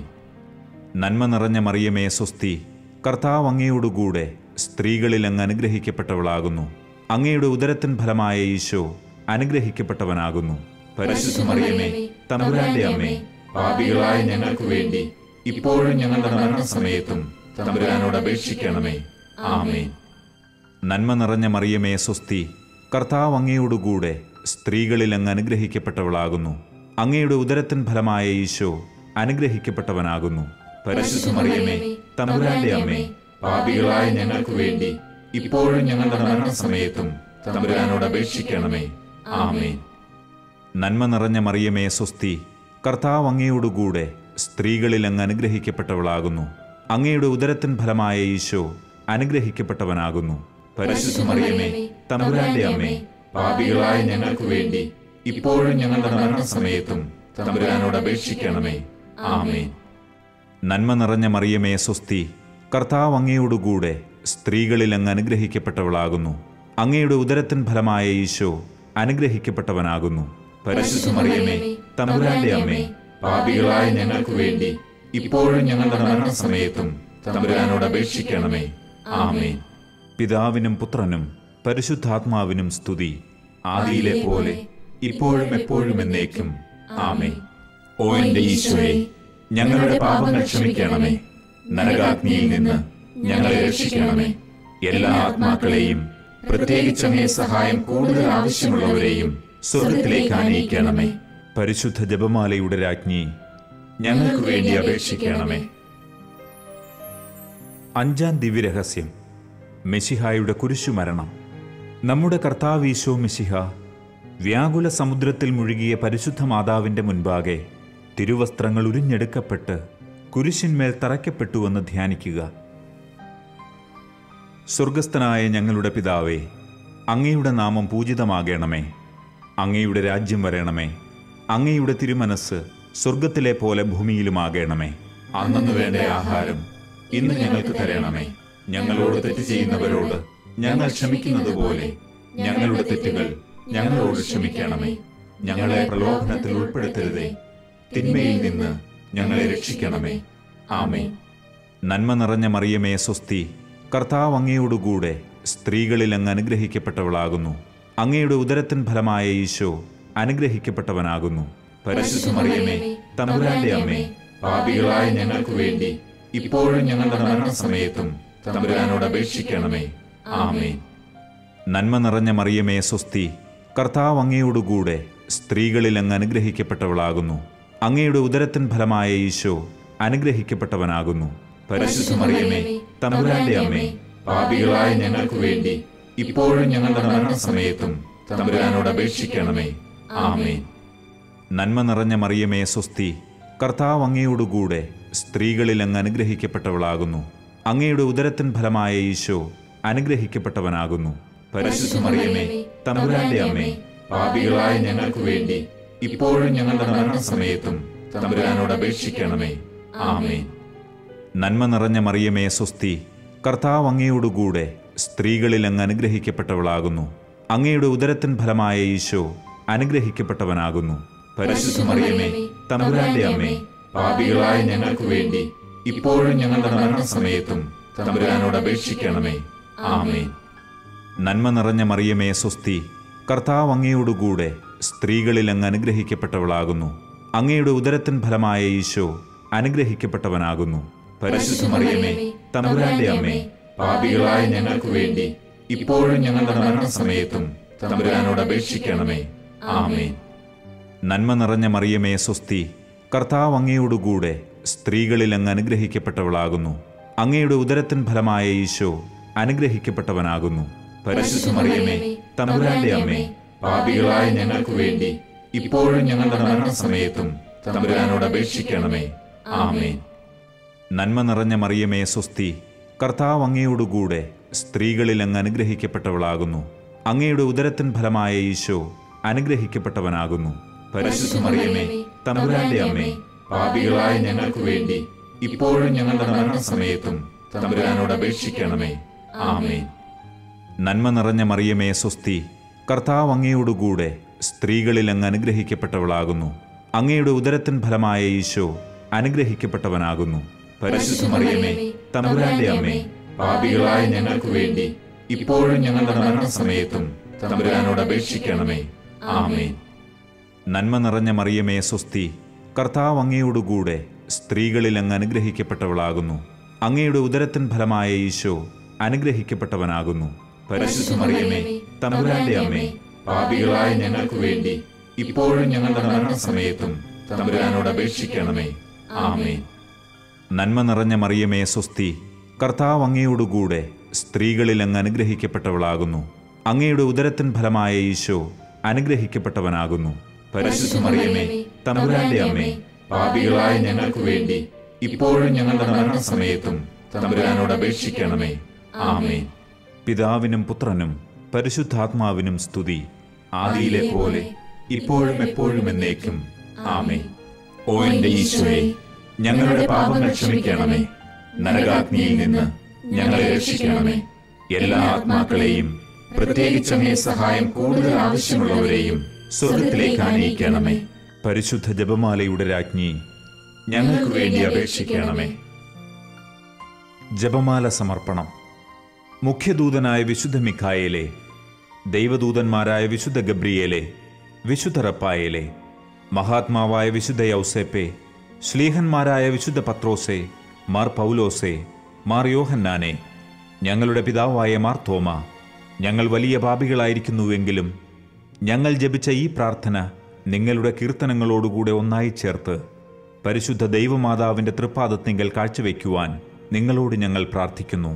നന്മ നിറഞ്ഞ മറിയമേ സ്വസ്തി കർത്താവ് അങ്ങയോടുകൂടെ സ്ത്രീകളിൽ അങ്ങ് അനുഗ്രഹിക്കപ്പെട്ടവളാകുന്നു അങ്ങയുടെ ഉദരത്തിൻ ഫലമായ ഈശോ അനുഗ്രഹിക്കപ്പെട്ടവനാകുന്നു പരിശുദ്ധ മറിയമേ തമ്പുരാന്റെ അമ്മേ പാപികളായ ഞങ്ങൾക്ക് വേണ്ടി ഇപ്പോഴും ഞങ്ങളുടെ മരണസമയത്തും തമ്പുരാനോട് അപേക്ഷിക്കണമേ ആമേൻ നന്മ നിറഞ്ഞ മറിയമേ സ്വസ്തി കർത്താവ് അങ്ങയോടുകൂടെ സ്ത്രീകളിൽ അങ്ങ് അനുഗ്രഹിക്കപ്പെട്ടവളാകുന്നു അങ്ങയുടെ ഉദരത്തിൻ ഫലമായ ഈശോ അനുഗ്രഹിക്കപ്പെട്ടവനാകുന്നു പരിശുദ്ധ മറിയമേ തമ്പുരാന്റെ അമ്മേ പാപികളായ ഞങ്ങൾക്ക് വേണ്ടി ഇപ്പോഴും ഞങ്ങളുടെ മരണസമയത്തും തമ്പുരാനോട് അപേക്ഷിക്കണമേ ആമേൻ നന്മ നിറഞ്ഞ മറിയമേ സ്വസ്തി കർത്താവ് അങ്ങയോടുകൂടെ സ്ത്രീകളിൽ അങ്ങ് അനുഗ്രഹിക്കപ്പെട്ടവളാകുന്നു അങ്ങയുടെ ഉദരത്തിൻ ഫലമായ ഈശോ അനുഗ്രഹിക്കപ്പെട്ടവനാകുന്നു പരിശുദ്ധ മറിയമേ തമ്പുരാന്റെ അമ്മേ പാപികളായ ഞങ്ങൾക്ക് വേണ്ടി ഇപ്പോഴും ഞങ്ങളുടെ മരണസമയത്തും തമ്പുരാനോട് അപേക്ഷിക്കണമേ ആമേൻ നന്മ നിറഞ്ഞ മറിയമേ സ്വസ്തി കർത്താവ് അങ്ങയോടുകൂടെ സ്ത്രീകളിൽ അങ്ങ് അനുഗ്രഹിക്കപ്പെട്ടവളാകുന്നു അങ്ങയുടെ ഉദരത്തിൻ ഫലമായ ഈശോ അനുഗ്രഹിക്കപ്പെട്ടവനാകുന്നു പരിശുദ്ധ മറിയമേ തമ്പുരാന്റെ അമ്മേ പാപികളായ ഞങ്ങൾക്ക് വേണ്ടി ഇപ്പോഴും ഞങ്ങളുടെ മരണസമയത്തും തമ്പുരാനോട് അപേക്ഷിക്കണമേ ആമേൻ പിതാവിനും പുത്രനും പരിശുദ്ധാത്മാവിനും സ്തുതി ആദിയിലെ പോലെ ഇപ്പോഴും എപ്പോഴും എന്നേക്കും ആമേൻ ഓ എന്റെ ഈശോയെ ഞങ്ങളുടെ പാപങ്ങൾ ക്ഷമിക്കണമേ നരകാഗ്നിയിൽ നിന്ന് ഞങ്ങളെ രക്ഷിക്കണമേ എല്ലാ ആത്മാക്കളെയും പ്രത്യേകിച്ച് അങ്ങേ സഹായം കൂടുതൽ ആവശ്യമുള്ളവരെയും സ്വർഗത്തിലേക്ക് ആനയിക്കണമേ പരിശുദ്ധ ജപമാലയുടെ രാജ്ഞി ഞങ്ങൾക്ക് വേണ്ടി അപേക്ഷിക്കണമേ അഞ്ചാം ദിവ്യരഹസ്യം മെസ്സിഹായുടെ കുരിശുമരണം നമ്മുടെ കർത്താവീശോ മെസ്സിഹ വ്യാകുല സമുദ്രത്തിൽ മുഴുകിയ പരിശുദ്ധ മാതാവിൻ്റെ മുൻപാകെ തിരുവസ്ത്രങ്ങൾ ഉരിഞ്ഞെടുക്കപ്പെട്ട് കുരിശിന്മേൽ തറയ്ക്കപ്പെട്ടുവെന്ന് ധ്യാനിക്കുക സ്വർഗസ്ഥനായ ഞങ്ങളുടെ പിതാവേ അങ്ങയുടെ നാമം പൂജിതമാകണമേ അങ്ങയുടെ രാജ്യം വരണമേ അങ്ങയുടെ തിരുമനസ് സ്വർഗത്തിലെ പോലെ ഭൂമിയിലുമാകണമേ അന്നു വേണ്ട ആഹാരം ഇന്ന് ഞങ്ങൾക്ക് തരണമേ ഞങ്ങളോട് തെറ്റ് ചെയ്യുന്നവരോട് ഞങ്ങൾ ക്ഷമിക്കുന്നത് പോലെ ഞങ്ങളുടെ തെറ്റുകൾ ഞങ്ങളോട് ക്ഷമിക്കണമേ ഞങ്ങളെ പ്രലോഭനത്തിൽ ഉൾപ്പെടുത്തരുതേ തിന്മയിൽ നിന്ന് ഞങ്ങളെ രക്ഷിക്കണമേ ആമേ നന്മ നിറഞ്ഞ മറിയമേ സ്വസ്തി കർത്താവ് അങ്ങയോടുകൂടെ സ്ത്രീകളിൽ അങ്ങ് അനുഗ്രഹിക്കപ്പെട്ടവളാകുന്നു അങ്ങയുടെ ഉദരത്തിൻ ഫലമായ ഈശോ അനുഗ്രഹിക്കപ്പെട്ടവനാകുന്നു പരിശുദ്ധ മറിയമേ തമ്പുരാന്റെ അമ്മേ പാപികളായ ഞങ്ങൾക്ക് വേണ്ടി ഇപ്പോഴും ഞങ്ങളുടെ മരണസമയത്തും തമ്പുരാനോട് അപേക്ഷിക്കണമേ ആമേൻ നന്മ നിറഞ്ഞ മറിയമേ സ്വസ്തി കർത്താവ് അങ്ങയോടുകൂടെ സ്ത്രീകളിൽ അങ്ങ് അനുഗ്രഹിക്കപ്പെട്ടവളാകുന്നു അങ്ങയുടെ ഉദരത്തിൻ ഫലമായ ഈശോ അനുഗ്രഹിക്കപ്പെട്ടവനാകുന്നു പരിശുദ്ധ മറിയമേ തമ്പുരാന്റെ അമ്മേ പാപികളായ ഞങ്ങൾക്ക് വേണ്ടി ഇപ്പോഴും ഞങ്ങളുടെ മരണസമയത്തും തമ്പുരാനോട് അപേക്ഷിക്കണമേ ആമേൻ നന്മ നിറഞ്ഞ മറിയമേ സ്വസ്തി കർത്താവ് അങ്ങയോടുകൂടെ സ്ത്രീകളിൽ അങ്ങ് അനുഗ്രഹിക്കപ്പെട്ടവളാകുന്നു അങ്ങയുടെ ഉദരത്തിൻ ഫലമായ ഈശോ അനുഗ്രഹിക്കപ്പെട്ടവനാകുന്നു പരിശുദ്ധ മറിയമേ തമ്പുരാന്റെ അമ്മേ പാപികളായ ഞങ്ങൾക്ക് വേണ്ടി ഇപ്പോഴും ഞങ്ങളുടെ മരണസമയത്തും തമ്പുരാനോട് അപേക്ഷിക്കണമേ ആമേൻ നന്മ നിറഞ്ഞ മറിയമേ സ്വസ്തി കർത്താവ് അങ്ങയോടുകൂടെ സ്ത്രീകളിൽ അങ്ങ് അനുഗ്രഹിക്കപ്പെട്ടവളാകുന്നു അങ്ങയുടെ ഉദരത്തിൻ ഫലമായ ഈശോ അനുഗ്രഹിക്കപ്പെട്ടവനാകുന്നു പരിശുദ്ധ മറിയമേ തമ്പുരാന്റെ അമ്മേ പാപികളായ ഞങ്ങൾക്ക് വേണ്ടി ഇപ്പോഴും ഞങ്ങളുടെ മരണസമയത്തും തമ്പുരാനോട് അപേക്ഷിക്കണമേ ആമേൻ നന്മ നിറഞ്ഞ മറിയമേ സ്വസ്തി കർത്താവ് അങ്ങയോടുകൂടെ സ്ത്രീകളിൽ അങ്ങ് അനുഗ്രഹിക്കപ്പെട്ടവളാകുന്നു അങ്ങയുടെ ഉദരത്തിൻ ഫലമായ ഈശോ അനുഗ്രഹിക്കപ്പെട്ടവനാകുന്നു പരിശുദ്ധ മറിയമേ തമ്പുരാന്റെ അമ്മേ പാപികളായ ഞങ്ങൾക്ക് വേണ്ടി ഇപ്പോഴും ഞങ്ങളുടെ മരണസമയത്തും തമ്പുരാനോട് അപേക്ഷിക്കണമേ ആമേൻ നന്മ നിറഞ്ഞ മറിയമേ സ്വസ്തി കർത്താവ് അങ്ങയോടുകൂടെ സ്ത്രീകളിൽ അങ്ങ് അനുഗ്രഹിക്കപ്പെട്ടവളാകുന്നു അങ്ങയുടെ ഉദരത്തിൻ ഫലമായ ഈശോ അനുഗ്രഹിക്കപ്പെട്ടവനാകുന്നു പരിശുദ്ധ മറിയമേ തമ്പുരാന്റെ അമ്മേ പാപികളായ ഞങ്ങൾക്ക് വേണ്ടി ഇപ്പോഴും ഞങ്ങളുടെ മരണസമയത്തും തമ്പുരാനോട് അപേക്ഷിക്കണമേ ആമേൻ നന്മ നിറഞ്ഞ മറിയമേ സ്വസ്തി കർത്താവ് അങ്ങയോടുകൂടെ സ്ത്രീകളിൽ അങ്ങ് അനുഗ്രഹിക്കപ്പെട്ടവളാകുന്നു അങ്ങയുടെ ഉദരത്തിൻ ഫലമായ ഈശോ അനുഗ്രഹിക്കപ്പെട്ടവനാകുന്നു പരിശുദ്ധ മറിയമേ തമ്പുരാന്റെ അമ്മേ പാപികളായ ഞങ്ങൾക്ക് വേണ്ടി ഇപ്പോഴും ഞങ്ങളുടെ മരണസമയത്തും തമ്പുരാനോട് അപേക്ഷിക്കണമേ ആമേൻ നന്മ നിറഞ്ഞ മറിയമേ സ്വസ്തി കർത്താവ് അങ്ങയോടുകൂടെ സ്ത്രീകളിൽ അങ്ങ് അനുഗ്രഹിക്കപ്പെട്ടവളാകുന്നു അങ്ങയുടെ ഉദരത്തിൻ ഫലമായ ഈശോ അനുഗ്രഹിക്കപ്പെട്ടവനാകുന്നു പരിശുദ്ധ മറിയമേ തമ്പുരാന്റെ അമ്മേ പാപികളായ ഞങ്ങൾക്ക് വേണ്ടി ഇപ്പോഴും ഞങ്ങളുടെ മരണസമയത്തും തമ്പുരാനോട് അപേക്ഷിക്കണമേ ആമേൻ നന്മ നിറഞ്ഞ മറിയമേ സ്വസ്തി കർത്താവ് അങ്ങയോടുകൂടെ സ്ത്രീകളിൽ അങ്ങ് അനുഗ്രഹിക്കപ്പെട്ടവളാകുന്നു അങ്ങയുടെ ഉദരത്തിൻ ഫലമായ ഈശോ അനുഗ്രഹിക്കപ്പെട്ടവനാകുന്നു പരിശുദ്ധ മറിയമേ തമ്പുരാന്റെ അമ്മേ പാപികളായ ഞങ്ങൾക്ക് വേണ്ടി ഇപ്പോഴും ഞങ്ങളുടെ മരണസമയത്തും തമ്പുരാനോട് അപേക്ഷിക്കണമേ ആമേൻ നന്മ നിറഞ്ഞ മറിയമേ സ്വസ്തി കർത്താവ് അങ്ങയോടുകൂടെ സ്ത്രീകളിൽ അങ്ങ് അനുഗ്രഹിക്കപ്പെട്ടവളാകുന്നു അങ്ങയുടെ ഉദരത്തിൻ ഫലമായ ഈശോ അനുഗ്രഹിക്കപ്പെട്ടവനാകുന്നു പരിശുദ്ധ മറിയമേ തമ്പുരാന്റെ അമ്മേ പാപികളായ ഞങ്ങൾക്ക് വേണ്ടി ഇപ്പോഴും ഞങ്ങളുടെ മരണസമയത്തും തമ്പുരാനോട് അപേക്ഷിക്കണമേ ആമേൻ പിതാവിനും പുത്രനും പരിശുദ്ധാത്മാവിനും സ്തുതി ആദിയിലെ പോലെ ഇപ്പോഴും എപ്പോഴും എന്നേക്കും ആമേൻ ഓ എന്റെ ഈശോയെ ഞങ്ങളുടെ പാപങ്ങൾ ക്ഷമിക്കണമേ നരകാഗ്നിയിൽ നിന്ന് ഞങ്ങളെ രക്ഷിക്കണമേ എല്ലാ ആത്മാക്കളെയും പ്രത്യേകിച്ച് അങ്ങേ സഹായം കൂടുതൽ ആവശ്യമുള്ളവരെയും സ്വർഗത്തിലേക്ക് ആനയിക്കണമേ പരിശുദ്ധ ജപമാലയുടെ രാജ്ഞി ഞങ്ങൾക്ക് വേണ്ടി അപേക്ഷിക്കണമേ ജപമാല സമർപ്പണം മുഖ്യദൂതനായ വിശുദ്ധ മിഖായേലെ ദൈവദൂതന്മാരായ വിശുദ്ധ ഗബ്രിയേലെ വിശുദ്ധ റപ്പായേലെ മഹാത്മാവായ വിശുദ്ധ യൗസേപ്പെ ശ്ലീഹന്മാരായ വിശുദ്ധ പത്രോസെ മാർ പൗലോസെ മാർ യോഹന്നാനെ ഞങ്ങളുടെ പിതാവായ മാർ തോമ ഞങ്ങൾ വലിയ പാപികളായിരിക്കുന്നുവെങ്കിലും ഞങ്ങൾ ജപിച്ച ഈ പ്രാർത്ഥന നിങ്ങളുടെ കീർത്തനങ്ങളോടുകൂടെ ഒന്നായി ചേർത്ത് പരിശുദ്ധ ദൈവമാതാവിൻ്റെ തൃപ്പാദത്തിങ്കൽ കാഴ്ചവെക്കുവാൻ നിങ്ങളോട് ഞങ്ങൾ പ്രാർത്ഥിക്കുന്നു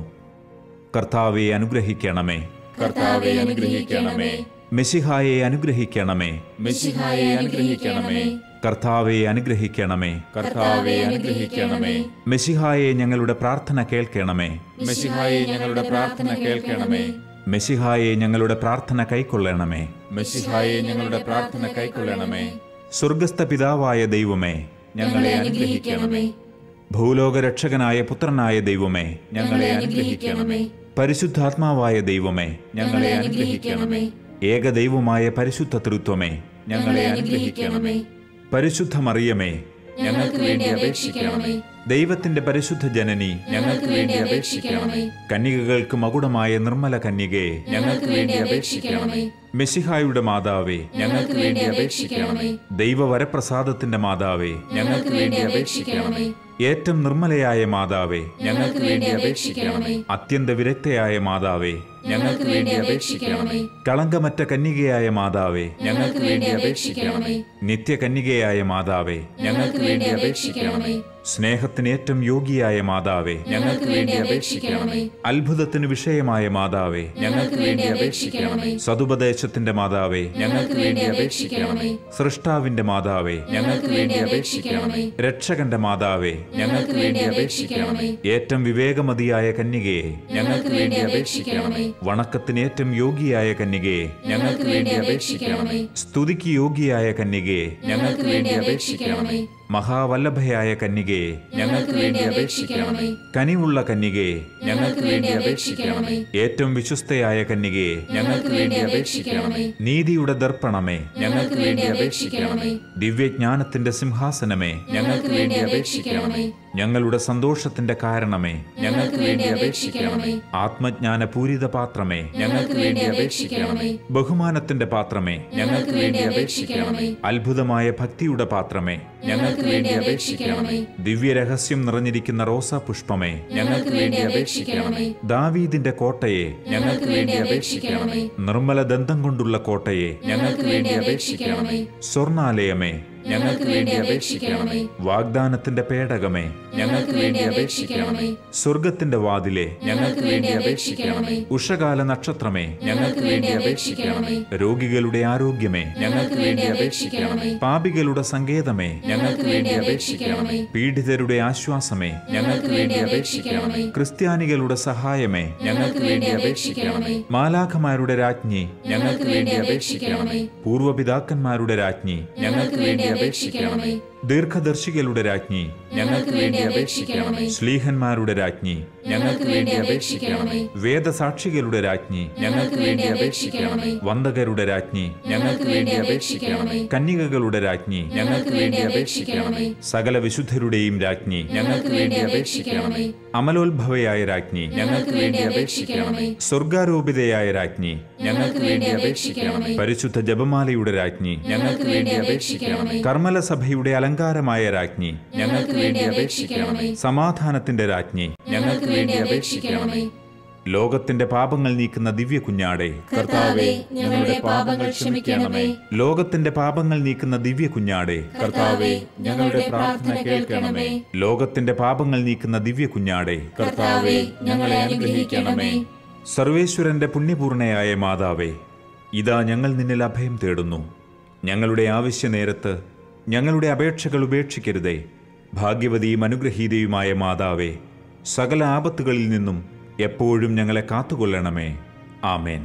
കർത്താവെ അനുഗ്രഹിക്കണമേ കർത്താവെ അനുഗ്രഹിക്കണമേ മെസ്സിഹായെ അനുഗ്രഹിക്കണമേ മെസ്സിഹായെ അനുഗ്രഹിക്കണമേ കർത്താവെ അനുഗ്രഹിക്കണമേ കർത്താവെ അനുഗ്രഹിക്കണമേ മെസ്സിഹായെ ഞങ്ങളുടെ പ്രാർത്ഥന കേൾക്കണമേ മെസ്സിഹായെ ഞങ്ങളുടെ പ്രാർത്ഥന കേൾക്കണമേ മെസ്സിഹായെ ഞങ്ങളുടെ പ്രാർത്ഥന കൈക്കൊള്ളണമേ മെസ്സിഹായെ ഞങ്ങളുടെ പ്രാർത്ഥന കൈക്കൊള്ളണമേ സ്വർഗസ്ഥ പിതാവായ ദൈവമേ ഞങ്ങളെ അനുഗ്രഹിക്കണമേ ഭൂലോക രക്ഷകനായ പുത്രനായ ദൈവമേ ഞങ്ങളെ അനുഗ്രഹിക്കണമേ പരിശുദ്ധാത്മാവായ ദൈവമേ ഞങ്ങളെ അനുഗ്രഹിക്കണമേ ഏകദൈവമായ പരിശുദ്ധ തൃത്വമേ ഞങ്ങളെ അനുഗ്രഹിക്കണമേ പരിശുദ്ധ മറിയമേ ഞങ്ങൾക്ക് വേണ്ടി അപേക്ഷിക്കണമേ ദൈവത്തിന്റെ പരിശുദ്ധ ജനനി ഞങ്ങൾക്ക് വേണ്ടി അപേക്ഷിക്കണമേ കന്യകകൾക്ക് മകുടമായ നിർമ്മല കന്യകേ ഞങ്ങൾക്ക് വേണ്ടി അപേക്ഷിക്കണമേ മെസ്സിഹായുടെ മാതാവേ ഞങ്ങൾക്ക് വേണ്ടി അപേക്ഷിക്കണമേ ദൈവവരപ്രസാദത്തിന്റെ മാതാവേ ഞങ്ങൾക്ക് വേണ്ടി അപേക്ഷിക്കണമേ ഏറ്റവും നിർമ്മലയായ മാതാവേ ഞങ്ങൾക്ക് വേണ്ടി അപേക്ഷിക്കണമേ അത്യന്ത വിരക്തയായ മാതാവേ ഞങ്ങൾക്ക് വേണ്ടി അപേക്ഷിക്കണമേ കളങ്കമറ്റ കന്യകയായ മാതാവേ ഞങ്ങൾക്ക് വേണ്ടി അപേക്ഷിക്കണമേ നിത്യകന്യകയായ മാതാവേ ഞങ്ങൾക്ക് വേണ്ടി അപേക്ഷിക്കണമേ സ്നേഹത്തിന് ഏറ്റവും യോഗിയായ മാതാവേ ഞങ്ങൾക്ക് വേണ്ടി അപേക്ഷിക്കണമേ അത്ഭുതത്തിന് വിഷയമായ മാതാവേ ഞങ്ങൾക്ക് വേണ്ടി അപേക്ഷിക്കണമേ സതുപദേശത്തിന്റെ മാതാവേ ഞങ്ങൾക്ക് വേണ്ടി അപേക്ഷിക്കണമേ സൃഷ്ടാവിന്റെ മാതാവേ ഞങ്ങൾക്ക് വേണ്ടി അപേക്ഷിക്കണമേ രക്ഷകന്റെ മാതാവേ ഞങ്ങൾക്ക് വേണ്ടി അപേക്ഷിക്കണമേ ഏറ്റവും വിവേകമതിയായ കന്യകയെ ഞങ്ങൾക്ക് വേണ്ടി അപേക്ഷിക്കണമേ വണക്കത്തിന് ഏറ്റവും യോഗിയായ കന്യകയെ ഞങ്ങൾക്ക് വേണ്ടി അപേക്ഷിക്കണമേ സ്തുതിക്ക് യോഗിയായ കന്യകയെ ഞങ്ങൾക്ക് വേണ്ടി അപേക്ഷിക്കണമേ മഹാവല്ലഭയായ കന്യകയെ ഞങ്ങൾക്ക് വേണ്ടി അപേക്ഷിക്കണമേ കനിവുള്ള കന്യകയെ ഞങ്ങൾക്ക് വേണ്ടി അപേക്ഷിക്കണമേ ഏറ്റവും വിശ്വസ്തയായ കന്യകയെ ഞങ്ങൾക്ക് വേണ്ടി അപേക്ഷിക്കണമേ നീതിയുടെ ദർപ്പണമേ ഞങ്ങൾക്ക് വേണ്ടി അപേക്ഷിക്കണമേ ദിവ്യജ്ഞാനത്തിന്റെ സിംഹാസനമേ ഞങ്ങൾക്ക് വേണ്ടി അപേക്ഷിക്കണമേ ഞങ്ങളുടെ സന്തോഷത്തിന്റെ കാരണമേ ഞങ്ങൾക്ക് വേണ്ടി അപേക്ഷിക്കണമേ ആത്മജ്ഞാന പൂരിത പാത്രമേ ഞങ്ങൾക്ക് വേണ്ടി അപേക്ഷിക്കണമേ ബഹുമാനത്തിന്റെ പാത്രമേ ഞങ്ങൾക്ക് വേണ്ടി അപേക്ഷിക്കണമേ അത്ഭുതമായ ഭക്തിയുടെ പാത്രമേ ഞങ്ങൾക്ക് വേണ്ടി അപേക്ഷിക്കണമേ ദിവ്യരഹസ്യം നിറഞ്ഞിരിക്കുന്ന റോസാ പുഷ്പമേ ഞങ്ങൾക്ക് വേണ്ടി അപേക്ഷിക്കണമേ ദാവീദിന്റെ കോട്ടയെ ഞങ്ങൾക്ക് വേണ്ടി അപേക്ഷിക്കണമേ നിർമ്മല ദന്തം കൊണ്ടുള്ള കോട്ടയെ ഞങ്ങൾക്ക് വേണ്ടി അപേക്ഷിക്കണമേ സ്വർണാലയമേ ഞങ്ങൾക്ക് വേണ്ടി അപേക്ഷിക്കണമേ വാഗ്ദാനത്തിന്റെ പേടകമേ ഞങ്ങൾക്ക് വേണ്ടി അപേക്ഷിക്കണമേ സ്വർഗത്തിന്റെ വാതിലെ ഞങ്ങൾക്ക് വേണ്ടി അപേക്ഷിക്കണമേ ഉഷകാല നക്ഷത്രമേ ഞങ്ങൾക്ക് വേണ്ടി അപേക്ഷിക്കണമേ രോഗികളുടെ ആരോഗ്യമേ ഞങ്ങൾക്ക് വേണ്ടി അപേക്ഷിക്കണമേ പാപികളുടെ സങ്കേതമേ ഞങ്ങൾക്ക് വേണ്ടി അപേക്ഷിക്കണമേ പീഡിതരുടെ ആശ്വാസമേ ഞങ്ങൾക്ക് വേണ്ടി അപേക്ഷിക്കണമേ ക്രിസ്ത്യാനികളുടെ സഹായമേ ഞങ്ങൾക്ക് വേണ്ടി അപേക്ഷിക്കണമേ മാലാഖമാരുടെ രാജ്ഞി ഞങ്ങൾക്ക് വേണ്ടി അപേക്ഷിക്കണമേ പൂർവപിതാക്കന്മാരുടെ രാജ്ഞി ഞങ്ങൾക്ക് വേണ്ടി അപേക്ഷിക്കണമേ ദീർഘദർശികളുടെ രാജ്ഞി ഞങ്ങൾക്ക് വേണ്ടി അപേക്ഷിക്കണമേ ശ്ലീഹന്മാരുടെ രാജ്ഞി ഞങ്ങൾക്ക് വേണ്ടി അപേക്ഷിക്കണമേ വേദസാക്ഷികളുടെ രാജ്ഞി ഞങ്ങൾക്ക് വേണ്ടി അപേക്ഷിക്കണമേ വന്ദകരുടെ രാജ്ഞി ഞങ്ങൾക്ക് വേണ്ടി അപേക്ഷിക്കണമേ കന്യകകളുടെ രാജ്ഞി ഞങ്ങൾക്ക് വേണ്ടി അപേക്ഷിക്കണമേ സകല വിശുദ്ധരുടെയും രാജ്ഞി ഞങ്ങൾക്ക് വേണ്ടി അപേക്ഷിക്കണമേ അമലോത്ഭവയായ രാജ്ഞി ഞങ്ങൾക്ക് വേണ്ടി അപേക്ഷിക്കണമേ സ്വർഗാരോപിതയായ രാജ്ഞി ഞങ്ങൾക്ക് വേണ്ടി അപേക്ഷിക്കണമേ പരിശുദ്ധ ജപമാലയുടെ രാജ്ഞി ഞങ്ങൾക്ക് വേണ്ടി അപേക്ഷിക്കണമേ കർമ്മലസഭയുടെ അലങ്കാരമായ രാജ്ഞി ഞങ്ങൾക്ക് വേണ്ടി അപേക്ഷിക്കണമേ സമാധാനത്തിന്റെ രാജ്ഞി ഞങ്ങൾക്ക് വേണ്ടി അപേക്ഷിക്കണമേ ലോകത്തിന്റെ പാപങ്ങൾ നീക്കുന്ന ദിവ്യ കുഞ്ഞാടെ കർത്താവെ ഞങ്ങളുടെ പാപങ്ങൾ ക്ഷമിക്കണമേ ലോകത്തിന്റെ പാപങ്ങൾ നീക്കുന്ന ദിവ്യ കുഞ്ഞാടെ കർത്താവെ ഞങ്ങളുടെ പ്രാർത്ഥന കേൾക്കണമേ ലോകത്തിന്റെ പാപങ്ങൾ നീക്കുന്ന ദിവ്യ കുഞ്ഞാടെ കർത്താവെ ഞങ്ങളെ അനുഗ്രഹിക്കണമേ സർവേശ്വരന്റെ പുണ്യപൂർണയായ മാതാവേ ഇതാ ഞങ്ങൾ നിന്നിൽ അഭയം തേടുന്നു ഞങ്ങളുടെ ആവശ്യ നേരത്ത് ഞങ്ങളുടെ അപേക്ഷകൾ ഉപേക്ഷിക്കരുതേ ഭാഗ്യവതിയും അനുഗ്രഹീതയുമായ മാതാവേ സകല ആപത്തുകളിൽ നിന്നും എപ്പോഴും ഞങ്ങളെ കാത്തുകൊള്ളണമേ ആമേൻ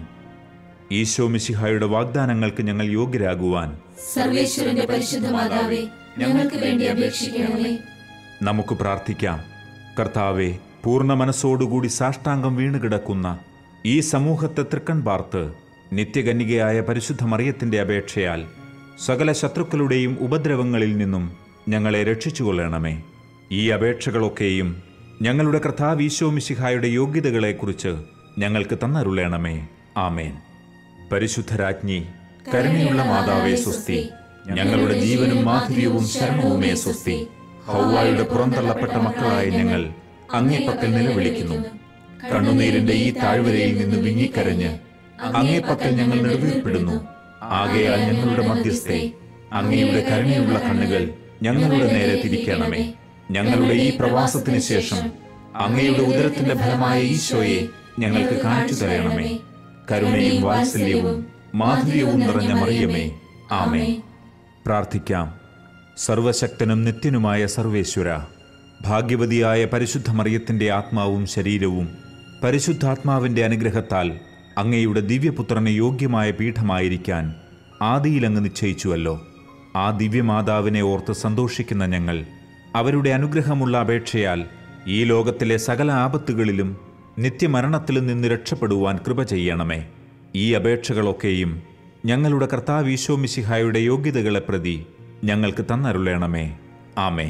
ഈശോ മിശിഹായുടെ വാഗ്ദാനങ്ങൾക്ക് ഞങ്ങൾ യോഗ്യരാകുവാൻ സർവേശ്വരന്റെ പരിശുദ്ധ മാതാവേ ഞങ്ങൾക്ക് വേണ്ടി അപേക്ഷിക്കണമേ നമുക്ക് പ്രാർത്ഥിക്കാം കർത്താവെ പൂർണ്ണ മനസ്സോടുകൂടി സാഷ്ടാംഗം വീണുകിടക്കുന്ന ഈ സമൂഹത്തെ തൃക്കൺ പാർത്ത് നിത്യകന്യകയായ പരിശുദ്ധ മറിയത്തിന്റെ അപേക്ഷയാൽ സകല ശത്രുക്കളുടെയും ഉപദ്രവങ്ങളിൽ നിന്നും ഞങ്ങളെ രക്ഷിച്ചുകൊള്ളണമേ ഈ അപേക്ഷകളൊക്കെയും ഞങ്ങളുടെ കർത്താവ് ഈശോ മിശിഹായുടെ യോഗ്യതകളെക്കുറിച്ച് ഞങ്ങൾക്ക് തന്നരുളേണമേ ആമേൻ പരിശുദ്ധരാജ്ഞി കരുണയുള്ള മാതാവേ സ്വസ്തി ഞങ്ങളുടെ ജീവനും മാധുര്യവും ശരണവുമേ സ്വസ്തി ഹൗവായുടെ പുറന്തള്ളപ്പെട്ട മക്കളായ ഞങ്ങൾ അങ്ങേപ്പക്കൽ നിലവിളിക്കുന്നു കണ്ണുനീരിന്റെ ഈ താഴ്വരയിൽ നിന്ന് വിങ്ങിക്കരഞ്ഞ് അങ്ങേപ്പക്കൽ ഞങ്ങൾ നെടുവീർപ്പെടുന്നു ആകയാൽ ഞങ്ങളുടെ മധ്യസ്ഥെ അങ്ങയുടെ കരുണയുള്ള കണ്ണുകൾ ഞങ്ങളുടെ നേരെ തിരിക്കണമേ ഞങ്ങളുടെ ഈ പ്രവാസത്തിന് ശേഷം അങ്ങയുടെ ഉദരത്തിന്റെ ഫലമായ ഈശോയെ ഞങ്ങൾക്ക് കാണിച്ചു തരണമേ കരുണയും വാത്സല്യവും മാധുര്യവും നിറഞ്ഞ മറിയമേ ആമേ പ്രാർത്ഥിക്കാം സർവശക്തനും നിത്യനുമായ സർവേശ്വര ഭാഗ്യവതിയായ പരിശുദ്ധ മറിയത്തിന്റെ ആത്മാവും ശരീരവും പരിശുദ്ധാത്മാവിന്റെ അനുഗ്രഹത്താൽ അങ്ങയുടെ ദിവ്യപുത്രന് യോഗ്യമായ പീഠമായിരിക്കാൻ ആദിയിലങ്ങ് നിശ്ചയിച്ചുവല്ലോ ആ ദിവ്യമാതാവിനെ ഓർത്ത് സന്തോഷിക്കുന്ന ഞങ്ങൾ അവരുടെ അനുഗ്രഹമുള്ള അപേക്ഷയാൽ ഈ ലോകത്തിലെ സകല ആപത്തുകളിലും നിത്യമരണത്തിലും നിന്ന് രക്ഷപ്പെടുവാൻ കൃപ ചെയ്യണമേ ഈ അപേക്ഷകളൊക്കെയും ഞങ്ങളുടെ കർത്താവ് ഈശോ മിശിഹായുടെ യോഗ്യതകളെ പ്രതി ഞങ്ങൾക്ക് തന്നരുളേണമേ ആമേൻ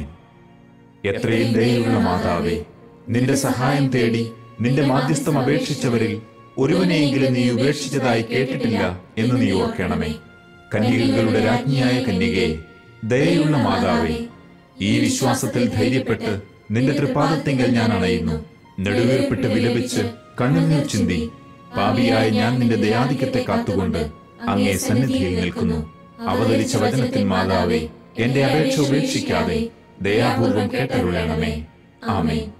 എത്രയും ദയുള്ള മാതാവേ നിന്റെ സഹായം തേടി നിന്റെ മാധ്യസ്ഥം അപേക്ഷിച്ചവരിൽ ഒരുവനെയെങ്കിലും നീ ഉപേക്ഷിച്ചതായി കേട്ടിട്ടില്ല എന്ന് നീ ഓർക്കണമേ കന്യകകളുടെ രാജ്ഞിയായ കന്യകയെ ദയയുള്ള മാതാവേ ഈ വിശ്വാസത്തിൽ ധൈര്യപ്പെട്ട് നിന്റെ തൃപ്പാദത്തിങ്കൽ ഞാൻ അണയുന്നു നെടുവീർപ്പിട്ട് വിലപിച്ച് കണ്ണുനീർ ചിന്തി പാപിയായ ഞാൻ നിന്റെ ദയാധിക്യത്തെ കാത്തുകൊണ്ട് അങ്ങേ സന്നിധിയിൽ നിൽക്കുന്നു അവതരിച്ച വചനത്തിൽ മാതാവേ എന്റെ അപേക്ഷ ഉപേക്ഷിക്കാതെ ദയാപൂർവം കേട്ടരുളണമേ ആമേൻ